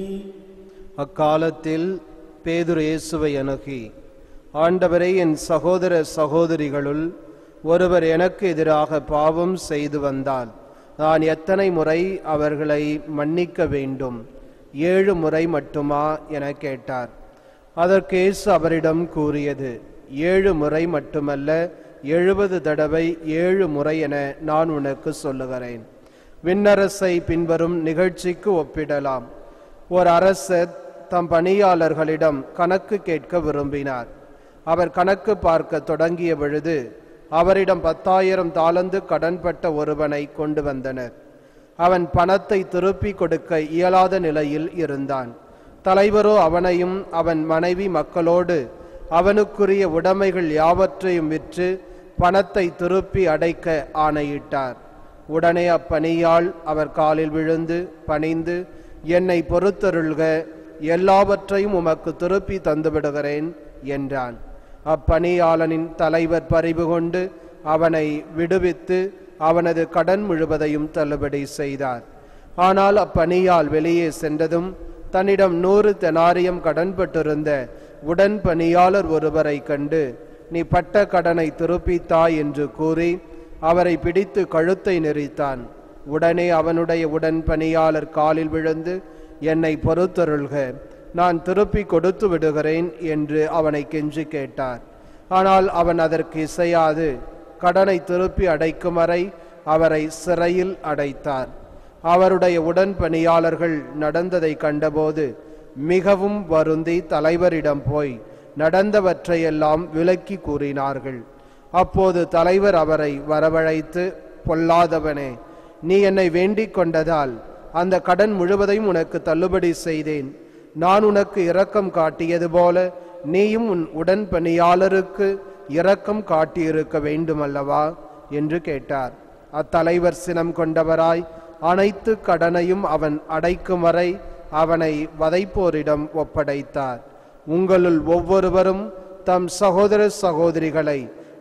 அக்காலத்தில் பேதுரு இயேசுவை அணுகி ஆண்டவரே என் சகோதர சகோதரிகளுள் ஒருவர் எனக்கு எதிராக பாவம் செய்து வந்தால் நான் எத்தனை முறை அவர்களை மன்னிக்க வேண்டும் ஏழு முறை மட்டுமா என கேட்டார் அதற்கு இயேசு அவரிடம் கூறியது ஏழு முறை மட்டுமல்ல எழுபது தடவை ஏழு முறை என நான் உனக்கு சொல்லுகிறேன் விண்ணரசை பின்வரும் நிகழ்ச்சிக்கு ஒப்பிடலாம் ஒரு அரசர் தம் பணியாளர்களிடம் கணக்கு கேட்க விரும்பினார் அவர் கணக்கு பார்க்க தொடங்கிய பொழுது அவரிடம் பத்தாயிரம் தாலந்து கடன்பட்ட ஒருவனை கொண்டு வந்தனர் அவன் பணத்தை திருப்பி கொடுக்க இயலாத நிலையில் இருந்தான் தலைவரோ அவனையும் அவன் மனைவி மக்களோடு அவனுக்குரிய உடைமைகள் யாவற்றையும் விற்று பணத்தை திருப்பி அடைக்க ஆணையிட்டார் உடனே அப்பணியாள் அவர் காலில் விழுந்து பணிந்து என்னை பொறுத்தருள்க எல்லாவற்றையும் உமக்கு திருப்பி தந்துவிடுகிறேன் என்றான் அப்பணியாளனின் தலைவர் பரிவு கொண்டு அவனை விடுவித்து அவனது கடன் முழுவதையும் தள்ளுபடி செய்தார் ஆனால் அப்பணியால் வெளியே சென்றதும் தன்னிடம் நூறு தெனாரியம் கடன்பட்டிருந்த உடன் பணியாளர் ஒருவரை கண்டு நீ பட்ட கடனை திருப்பித்தா என்று கூறி அவரை பிடித்து கழுத்தை நெறித்தான் உடனே அவனுடைய உடன் பணியாளர் காலில் விழுந்து என்னை பொறுத்தருள்க நான் திருப்பி கொடுத்து விடுகிறேன் என்று அவனை கெஞ்சி கேட்டார் ஆனால் அவன் அதற்கு இசையாது கடனை திருப்பி அடைக்கும் வரை அவரை சிறையில் அடைத்தார் அவருடைய உடன் பணியாளர்கள் நடந்ததை கண்டபோது மிகவும் வருந்தி தலைவரிடம் போய் நடந்தவற்றையெல்லாம் விளக்கி கூறினார்கள் அப்போது தலைவர் அவரை வரவழைத்து பொல்லாதவனே நீ என்னை வேண்டிக் கொண்டதால் அந்த கடன் முழுவதையும் உனக்கு தள்ளுபடி செய்தேன் நான் உனக்கு இரக்கம் காட்டியது போல நீயும் உன் உடன் பணியாளருக்கு இரக்கம் காட்டியிருக்க வேண்டுமல்லவா என்று கேட்டார் அத்தலைவர் சினம் கொண்டவராய் அனைத்து கடனையும் அவன் அடைக்கும் வரை அவனை வதைப்போரிடம் ஒப்படைத்தார் உங்களுள் ஒவ்வொருவரும் தம் சகோதர சகோதரிகளை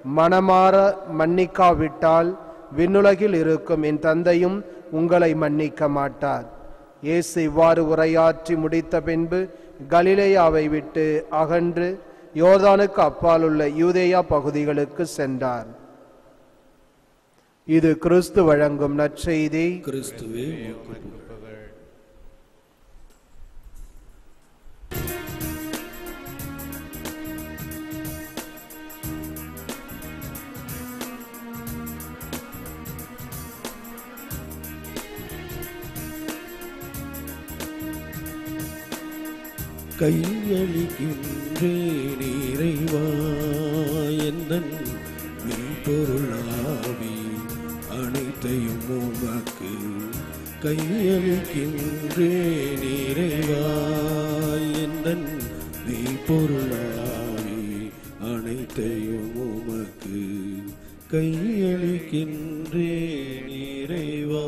மனமாற மன்னிக்காவிட்டால் விண்ணுலகில் இருக்கும் என் தந்தையும் உங்களை மன்னிக்க மாட்டார் இயேசு இவ்வாறு உரையாற்றி முடித்த பின்பு கலிலேயாவை விட்டு அகன்று யோர்தானுக்கு அப்பாலுள்ள யூதேயா பகுதிகளுக்கு சென்றார் இது கிறிஸ்து வழங்கும் நற்செய்தி கிறிஸ்துவே உமக்கு கையளிக்கின்றேன் இறைவா எந்தன் மெய்ப்பொருளாவி அனைத்தையும் உமக்கு கையளிக்கின்றேன் இறைவா எந்தன் மெய்ப்பொருளாவி அனைத்தையும் உமக்கு கையளிக்கின்றேன் இறைவா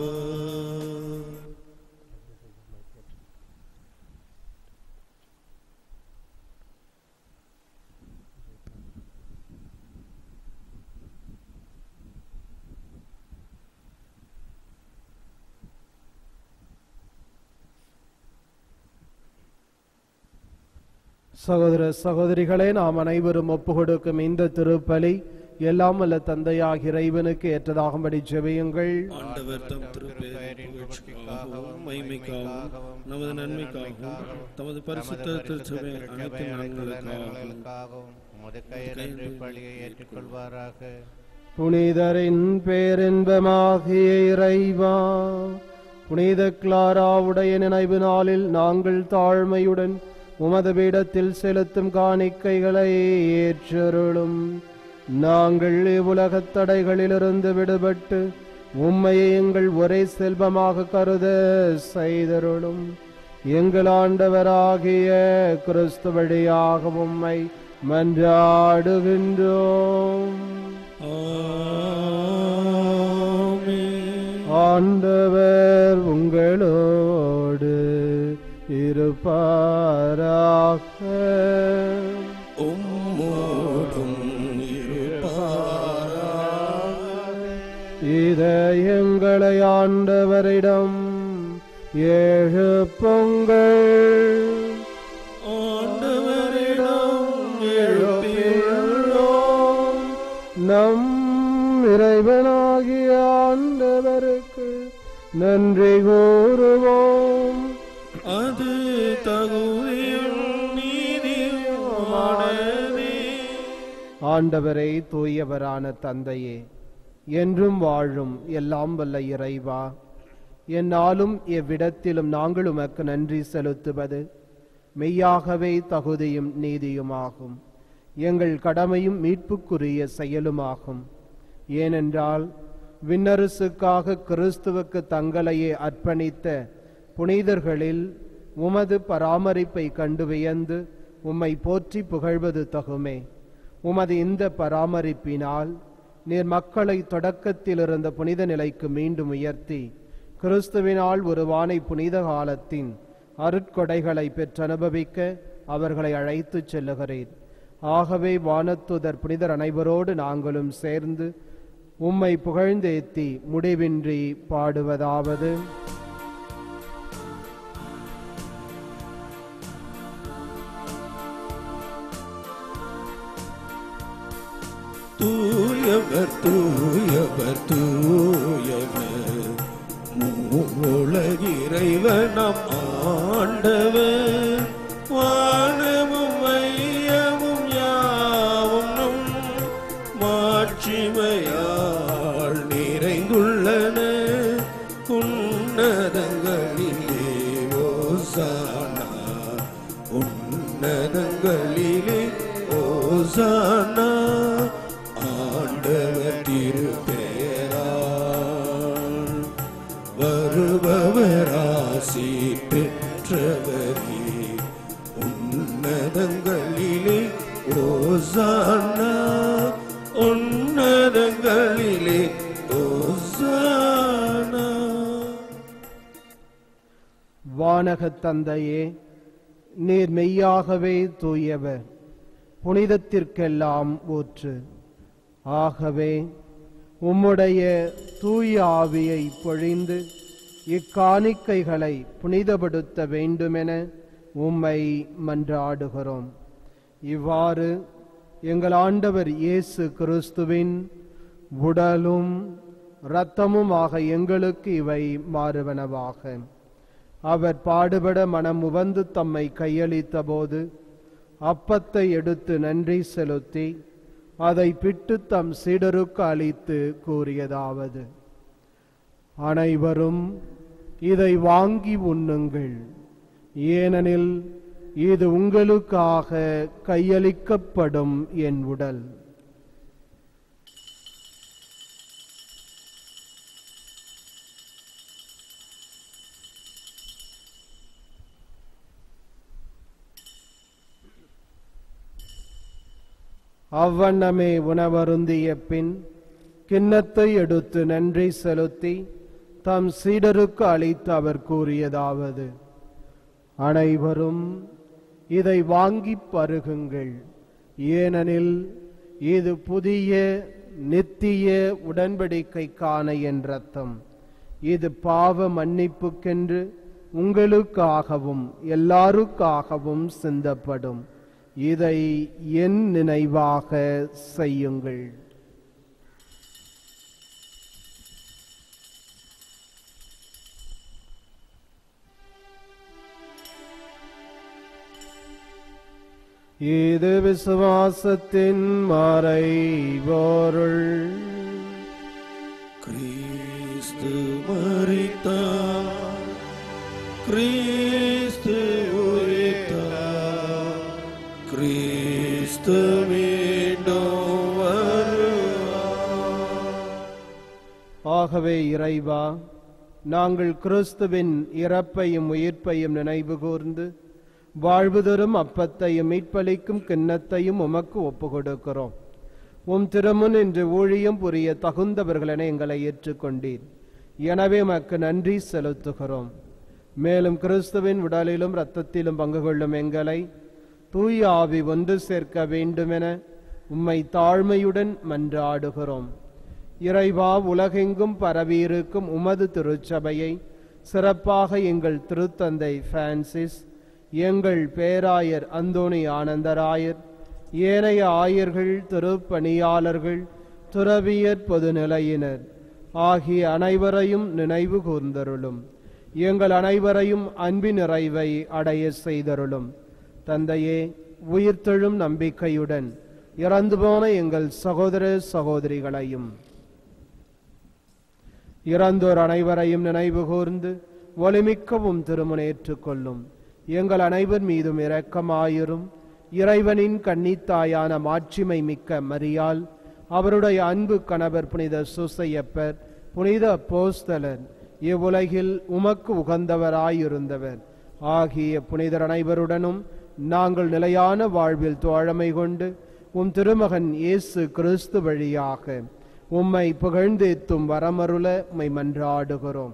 சகோதர சகோதரிகளே நாம் அனைவரும் ஒப்புக்கொடுக்கும் இந்த திருப்பலி எல்லாம் வல்ல தந்தையாக இறைவனுக்கு ஏற்றதாகும்படி ஜெபியுங்கள் ஆண்டவர் தம் திருப்பெயரின் புகழ்ச்சிக்காகவும் மகிமைக்காகவும் நமது நன்மைக்காகவும் தமது பரிசுத்த திருச்சபை அனைத்து நலன்களுக்காகவும் உமது கையிலன்றி பழியை ஏற்றுக்கொள்வாராக புனிதரின் பேரின்பமாகிய இறைவா புனித கிளாராவுடைய நினைவு நாளில் நாங்கள் தாழ்மையுடன் உமது பீடத்தில் செலுத்தும் காணிக்கைகளை ஏற்றருளும் நாங்கள் இவ்வுலகத் தடைகளிலிருந்து விடுபட்டு உம்மையை எங்கள் ஒரே செல்வமாக கருத செய்தருளும் எங்கள் ஆண்டவராகிய கிறிஸ்து வழியாக உம்மை மன்றாடுகின்றோம் ஆமென். ஆண்டவர் உங்களோடு இருப்பாராக உம்மோடும் இருப்பாராக. இதயங்களை ஆண்டவரிடம் ஏழு பொங்கல் ஆண்டவரிடம் எழுப்பியுள்ளோம். எழுப்பியுள்ளோம் நம் இறைவனாகிய ஆண்டவருக்கு நன்றி கூறுவோம் அது தகுதியும் நீதியுமானதே. ஆண்டவரே தூயவரான தந்தையே என்றும் வாழும் எல்லாம் வல்ல இறைவா என்னாலும் எவ்விடத்திலும் நாங்கள் உமக்கு நன்றி செலுத்துவது மெய்யாகவே தகுதியும் நீதியுமாகும் எங்கள் கடமையும் மீட்புக்குரிய செயலுமாகும் ஏனென்றால் விண்ணரசுக்காக கிறிஸ்துவுக்கு தங்களையே அர்ப்பணித்த புனிதர்களில் உமது பராமரிப்பை கண்டு வியந்து உம்மை போற்றி புகழ்வது தகுமே உமது இந்த பராமரிப்பினால் நீர் மக்களை தொடக்கத்தில் இருந்த புனித நிலைக்கு மீண்டும் உயர்த்தி கிறிஸ்துவினால் உருவானை புனித காலத்தின் அருட்கொடைகளை பெற்றனுபவிக்க அவர்களை அழைத்துச் செல்லுகிறேன் ஆகவே வானத்துதர் புனிதர் அனைவரோடு நாங்களும் சேர்ந்து உம்மை புகழ்ந்தேத்தி முடிவின்றி பாடுவதாவது தூயவர் தூயவர் தூயவர் மூலகிறைவனம் ஆண்டவர் வானமும் மையமும் யாவும் நம் மாட்சிமையால் நிறைந்துள்ளன உன்னதங்களிலே ஓசானா உன்னதங்களிலே ஓசானா ஆண்டவர் திருப்பெயரால் வருபவராசி பெற்றவரே உன்னதங்களிலே ஓசானா உன்னதங்களிலே ஓசானா வானகத் தந்தையே நீர் மெய்யாகவே தூயவர் புனிதத்திற்கெல்லாம் ஊற்று ஆகவே உம்முடைய தூய ஆவியை பொழிந்து இக்காணிக்கைகளை புனிதப்படுத்த வேண்டுமென உம்மை மன்றாடுகிறோம் இவ்வாறு எங்கள் ஆண்டவர் இயேசு கிறிஸ்துவின் உடலும் இரத்தமுமாக எங்களுக்கு இவை மாறுவனவாக அவர் பாடுபட மனம் உவந்து தம்மை கையளித்த போது அப்பத்தை எடுத்து நன்றி செலுத்தி அதை பிட்டு தம் சீடருக்கு அளித்து கூறியதாவது அனைவரும் இதை வாங்கி உண்ணுங்கள் ஏனெனில் இது உங்களுக்காக கையளிக்கப்படும் என் உடல் அவ்வண்ணமே உணவருந்திய பின் கிண்ணத்தை எடுத்து நன்றி செலுத்தி தம் சீடருக்கு அளித்து அவர் கூறியதாவது அனைவரும் இதை வாங்கிப் பருகுங்கள் ஏனெனில் இது புதிய நித்திய உடன்படிக்கைக்கான என் ரத்தம் இது பாவ மன்னிப்புக்கென்று உங்களுக்காகவும் எல்லாருக்காகவும் சிந்தப்படும் இதை என் நினைவாக செய்யுங்கள் இது விசுவாசத்தின் மறைபொருள் கிறிஸ்து மரித்தார் கிறிஸ்து உயிர்த்தார் கிறிஸ்து மீண்டும் வருவார் ஆகவே இறைவா நாங்கள் கிறிஸ்துவின் இறப்பையும் உயிர்ப்பையும் நினைவு கூர்ந்து வாழ்வு தரும் அப்பத்தையும் மீட்பளிக்கும் கிண்ணத்தையும் உமக்கு ஒப்பு கொடுக்கிறோம் உம் திருமுன் இன்று ஊழியம் புரிய தகுந்தவர்களென எங்களை ஏற்றுக்கொண்டீர் எனவே உமக்கு நன்றி செலுத்துகிறோம் மேலும் கிறிஸ்துவின் உடலிலும் இரத்தத்திலும் பங்கு கொள்ளும் எங்களை தூய ஆவி ஒன்று சேர்க்க வேண்டுமென உம்மை தாழ்மையுடன் மன்றாடுகிறோம் இறைவா உலகெங்கும் பரவியிருக்கும் உமது திருச்சபையை சிறப்பாக எங்கள் திருத்தந்தை பிரான்சிஸ் எங்கள் பேராயர் அந்தோணி ஆனந்தராயர் ஏனைய ஆயர்கள் திருப்பணியாளர்கள் துறவியர் பொதுநிலையினர் ஆகிய அனைவரையும் நினைவு கூர்ந்தருளும் எங்கள் அனைவரையும் அன்பின் நிறைவை அடைய செய்தருளும் தந்தையே உயிர்த்தெழும் நம்பிக்கையுடன் இறந்து போன எங்கள் சகோதர சகோதரிகளையும் இறந்தோர் அனைவரையும் நினைவு கூர்ந்து ஒளிமிக்கவும் திருமணேற்றுக் கொள்ளும் எங்கள் அனைவர் மீதும் இரக்கமாயிரும் இறைவனின் கன்னித்தாயான மாட்சிமை மிக்க மரியாள் அவருடைய அன்பு கணவர் புனித சுசையப்பர் புனித போஸ்தலர் இவ்வுலகில் உமக்கு உகந்தவராயிருந்தவர் ஆகிய புனிதர் அனைவருடனும் நாங்கள் நிலையான வாழ்வில் தோழமை கொண்டு உம் திருமகன் இயேசு கிறிஸ்து வழியாக உம்மை புகழ்ந்தேத்தும் வரமருள உம்மை மன்றாடுகிறோம்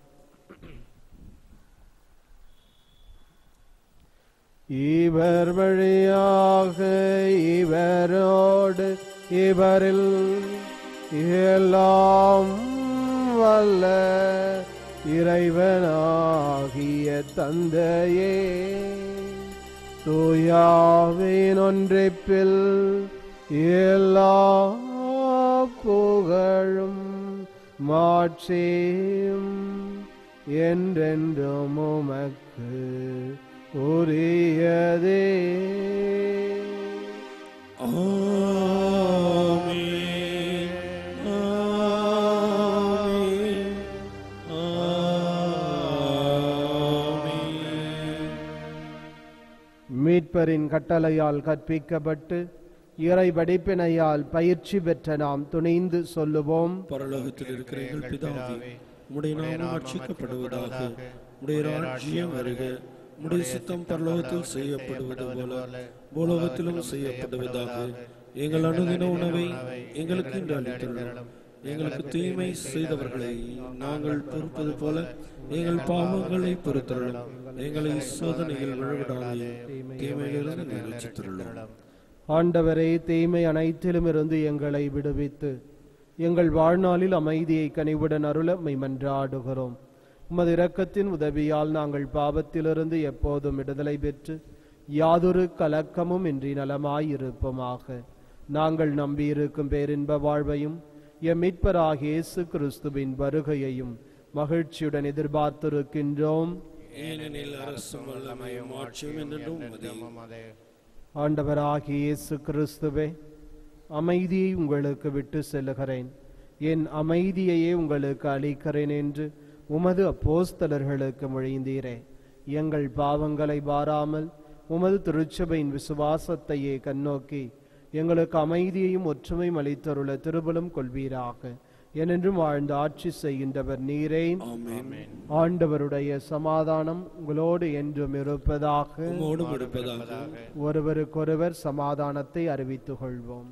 இவர் வழியாக இவரோடு இவரில் எல்லாம் வல்ல இறைவனாகிய தந்தையே தூயாவின் ஒன்றிப்பில் எல்லா புகழும் மாட்சியும் என்றென்றும் உமக்கு உரியதே ஆமென் ஆமென் ஆமென் மீட்பரின் கட்டளையால் கற்பிக்கப்பட்டு இறை படிப்பினையால் பயிற்சி பெற்ற நாம் துணிந்து சொல்லுவோம் பரலோகத்தில் இருக்கிற எங்கள் பிதாவே உம்முடைய நாமம் ரட்சிக்கப்படுவதாக உம்முடைய ராஜ்யம் வருக உம்முடைய சித்தம் பரலோகத்தில் செய்யப்படுவது போல பூலோகத்திலும் செய்யப்படுவதாக எங்கள் அனுதின உணவை எங்களுக்கு இன்று அளித்துள்ளோம் எங்களுக்கு தீமை செய்தவர்களை நாங்கள் பொறுப்பது போல எங்கள் பாவங்களை பொறுத்துள்ளோம் எங்களை சோதனையில் விழவிடாதே தீமையிலிருந்து எங்களை ரட்சித்துள்ளோம் ஆண்டவரே தீமை அனைத்திலும் இருந்து எங்களை விடுவித்து எங்கள் வாழ்நாளில் அமைதியை கனிவுடன் அருள மை மன்றாடுகிறோம் உமது இரக்கத்தின் உதவியால் நாங்கள் பாவத்திலிருந்து எப்போதும் விடுதலை பெற்று யாதொரு கலக்கமும் இன்றி நலமாயிருப்போமாக நாங்கள் நம்பியிருக்கும் பேரின்ப வாழ்வையும் எம் மீட்பராகிய இயேசு கிறிஸ்துவின் வருகையையும் மகிழ்ச்சியுடன் எதிர்பார்த்திருக்கின்றோம் ஏனெனில் அரசும் வல்லமையும் ஆட்சியும் என்றும் உமதே. உமதே ஆண்டவராகிய இயேசு கிறிஸ்துவே அமைதியை உங்களுக்கு விட்டு செல்லுகிறேன் என் அமைதியையே உங்களுக்கு அளிக்கிறேன் என்று உமது அப்போஸ்தலர்களுக்கு மொழிந்தீரே எங்கள் பாவங்களை பாராமல் உமது திருச்சபையின் விசுவாசத்தையே கண்ணோக்கி எங்களுக்கு அமைதியையும் ஒற்றுமையும் அளித்தருள திருபலம் கொள்வீராக என்றென்றும் வாழ்ந்து ஆட்சி செய்கின்றவர் நீரே ஆமென் ஆண்டவருடைய சமாதானம் உங்களோடு என்றும் இருப்பதாக உம்மோடும் இருப்பதாக ஒருவருக்கொருவர் சமாதானத்தை அறிவித்துக் கொள்வோம்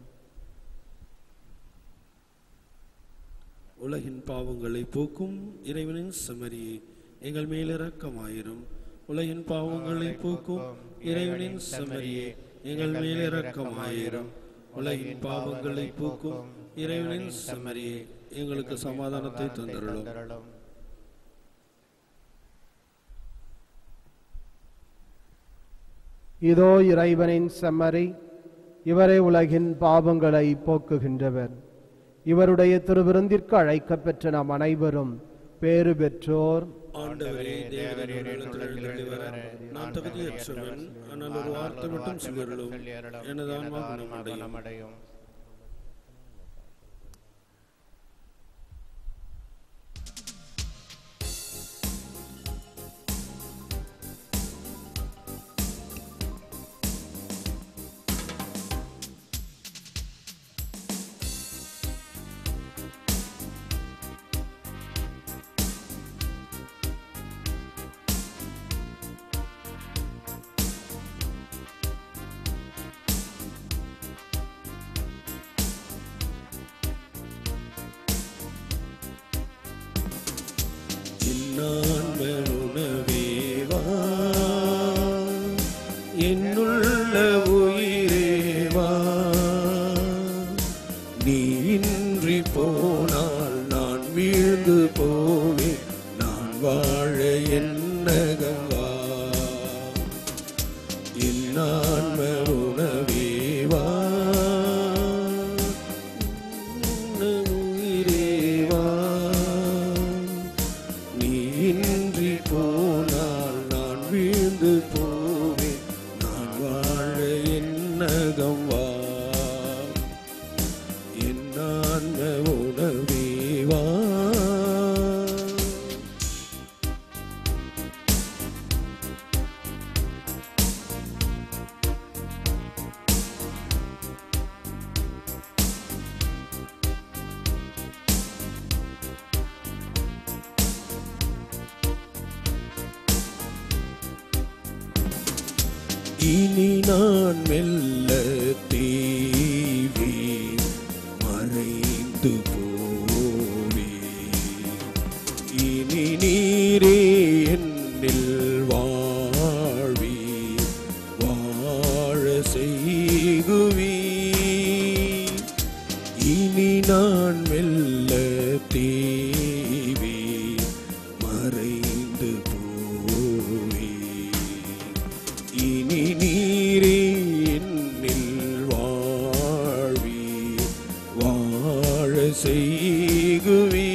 உலகின் பாவங்களை போக்கும் இறைவனின் செமரியே எங்கள் மேலிரக்கமாயிரும் உலகின் பாவங்களை போக்கும் இறைவனின் செமரியே எங்கள் மேலிரக்கமாயிரும் உலகின் பாவங்களை போக்கும் இறைவனின் செமரியே எங்களுக்கு சமாதானத்தை தந்தருளும் தந்தருளும் இதோ இறைவனின் செம்மறி இவரே உலகின் பாவங்களை போக்குகின்றவர் இவருடைய திருவிருந்திற்கு அழைக்கப் பெற்ற நாம் அனைவரும் பேறு பெற்றோர் ஆண்டவரே தேவரே நான் தகுதியற்றவன் ஆனால் ஒரு வார்த்தை மட்டும் சொல்லலும் எனது ஆன்மா குணமடையும் குணமடையும் உணவேவா என்னுள்ள உயிரேவா நீ இன்றி போனால் நான் வீழ்ந்து போவேன் நான் வாழ என்னகம் வா என் ஆன்ம உணவேவா உயிரேவா நீ இன்றி போனால் நான் வீழ்ந்து போவேன் நான் வாழ என்னகம் வா என் ஆன்ம உணவேவா இனி நான் மெல்ல தேவி மறைந்து போவே இனி நீரே என்னில் வாழ்வி வாழ செய்குவி இனி நான் மெல்ல தேவி மறைந்து போவே இனி நீரே என்னில் வாழ்வி வாழ செய்குவி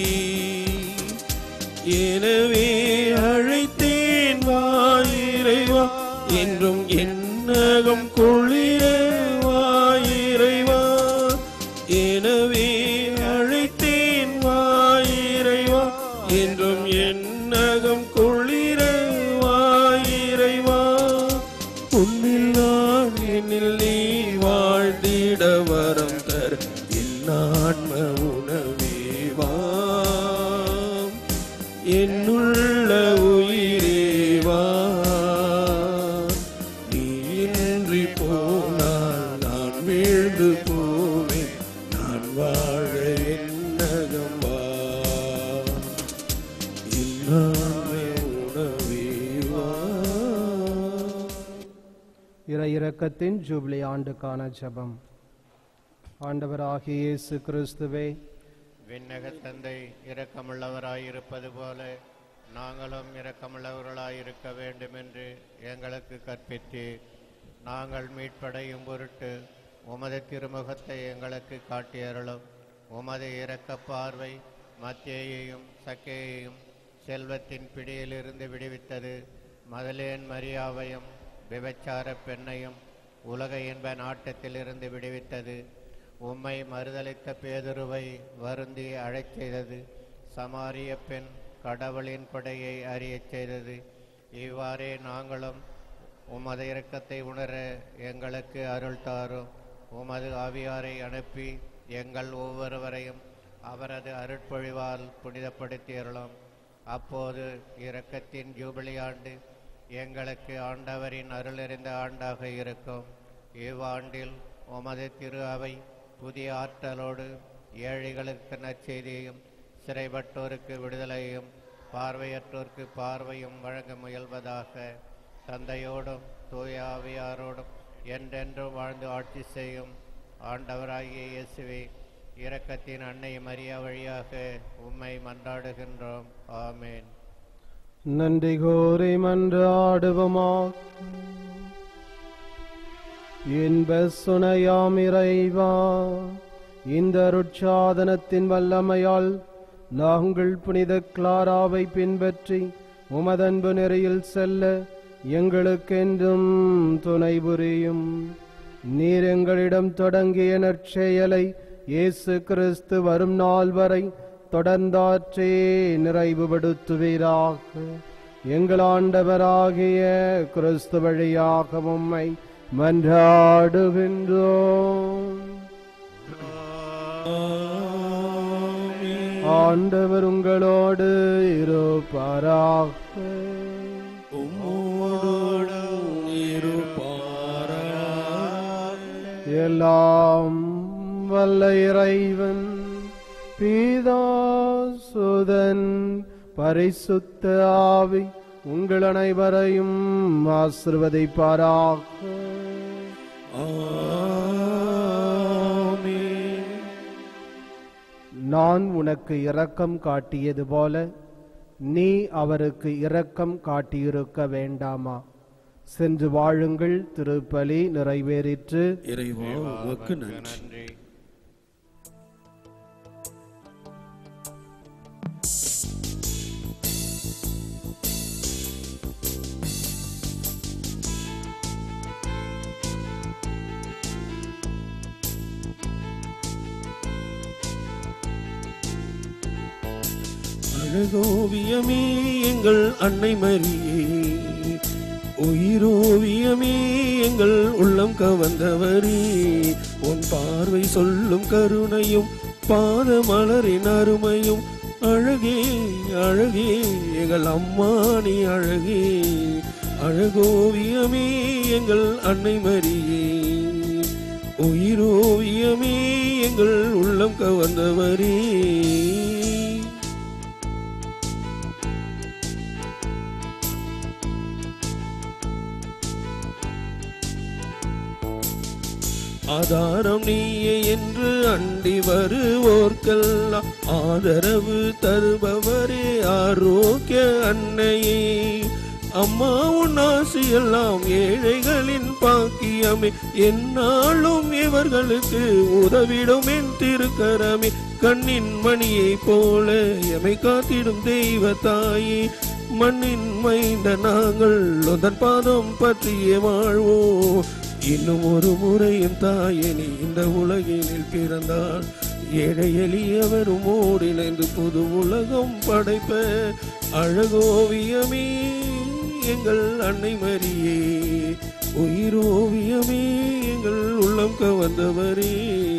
எனவே அழைத்தேன் வாயிறைவா என்றும் என்னகம் குளிர வாயிறைவா எனவே அழைத்தேன் வாயிறைவா என்றும் என்னகம் குளிர வாயிறைவா உன்னில் நான் என்னில் நீ வாழ்ந்திட வரம் தர என் ஆன்ம உணவேவா என்னுள்ள உயிரேவா நீ இன்றி போனால் நான் வீழ்ந்து போவேன் நான் வாழ என்னகம் வா இல்லாமை உணவேவா இறை இரக்கத்தின் ஜூபிலி ஆண்டுக்கான ஜெபம் ஆண்டவராகிய இயேசு கிறிஸ்துவே விண்ணக தந்தை இரக்கமுள்ளவராயிருப்பது போல நாங்களும் இரக்கமுள்ளவர்களாயிருக்க வேண்டும் என்று எங்களுக்கு கற்பித்தீர் நாங்கள் மீட்படையும் பொருட்டு உமது திருமுகத்தை எங்களுக்கு காட்டியருளும் உமது இரக்க பார்வை மத்தியையும் சக்கையையும் செல்வத்தின் பிடியிலிருந்து விடுவித்தது மதலேன் மரியாவையும் விபச்சார பெண்ணையும் உலக இன்ப நாட்டத்திலிருந்து விடுவித்தது உம்மை மறுதலித்த பேதுருவை வருந்தி அழச் செய்தது சமாரிய பெண் கடவுளின் கொடையை அறியச் செய்தது இவ்வாறே நாங்களும் உமது இரக்கத்தை உணர எங்களுக்கு அருள் தாரும் உமது ஆவியாரை அனுப்பி எங்கள் ஒவ்வொருவரையும் அவரது அருட்பொழிவால் புனிதப்படுத்தியருளும் அப்போது இரக்கத்தின் ஜூபிலி ஆண்டு எங்களுக்கு ஆண்டவரின் அருளறிந்த ஆண்டாக இருக்கும் இவ்வாண்டில் உமது திரு அவை புதிய ஆற்றலோடு ஏழைகளுக்கு நற்செய்தியையும் சிறைப்பட்டோருக்கு விடுதலையும் பார்வையற்றோருக்கு பார்வையும் வழங்க முயல்வதாக தந்தையோடும் தூய ஆவியாரோடும் என்றென்றும் வாழ்ந்து ஆட்சி செய்யும் ஆண்டவராகிய இயேசுவே இரக்கத்தின் அன்னை மரியா வழியாக உம்மை மன்றாடுகின்றோம் ஆமேன் நன்றி கோரி மன்றாடுவமா இன்ப சுனையாம் இறைவா இந்த அருட்சாதனத்தின் வல்லமையால் நாங்கள் புனித கிளாராவை பின்பற்றி உமதன்பு நெறியில் செல்ல எங்களுக்கென்றும் துணை புரியும் நீர் எங்களிடம் தொடங்கிய நற்செயலை இயேசு கிறிஸ்து வரும் நாள் வரை தொடர்ந்தாற்றே நிறைவுபடுத்துவீராக எங்கள் ஆண்டவராகிய கிறிஸ்து வழியாக உம்மை மன்றாடுகின்றோம் ஆண்டவர் உங்களோடு இருப்பாராக உம்மோடும் இருப்பாராக. எல்லாம் வல்ல இறைவன் பீதா சுதன் பரிசுத்த ஆவி உங்கள் அனைவரையும் ஆசிர்வதிப்பாராக ஆமென். நான் உனக்கு இரக்கம் காட்டியது போல நீ அவருக்கு இரக்கம் காட்டியிருக்க வேண்டாமா சென்று வாழுங்கள் திருப்பலி நிறைவேறிற்று இறைவா உமக்கு நன்றி நன்றி அழகோவியமே எங்கள் அன்னை மரியே உயிரோவியமே எங்கள் உள்ளம் கவர்ந்தவரே உன் பார்வை சொல்லும் கருணையும் பாத மலரின் அருமையும் அழகே அழகே எங்கள் அம்மா நீ அழகே அழகோவியமே எங்கள் அன்னை மரியே உயிரோவியமே எங்கள் உள்ளம் கவர்ந்தவரே ஆதாரம் நீயே என்று அண்டி வருவோர்க்கெல்லாம் ஆதரவு தருபவரே ஆரோக்கிய அன்னையே அம்மா உன் ஆசையெல்லாம் ஏழைகளின் பாக்கியமே என்னாலும் இவர்களுக்கு உதவிடும் என் திருக்கரமே கண்ணின் மணியைப் போல எமை காத்திடும் தெய்வ தாயே மண்ணின் மைந்த நாங்கள் உதன் பாதம் பற்றிய வாழ்வோம் இன்னும் ஒரு முறையும் தாயே நீ இந்த உலகினில் பிறந்தாள் ஏழை எளியவரும் ஓடிணைந்து புது உலகம் படைப்ப அழகோவியமே எங்கள் அன்னை மரியே உயிரோவியமே எங்கள் உள்ளம் கவர்ந்தவரே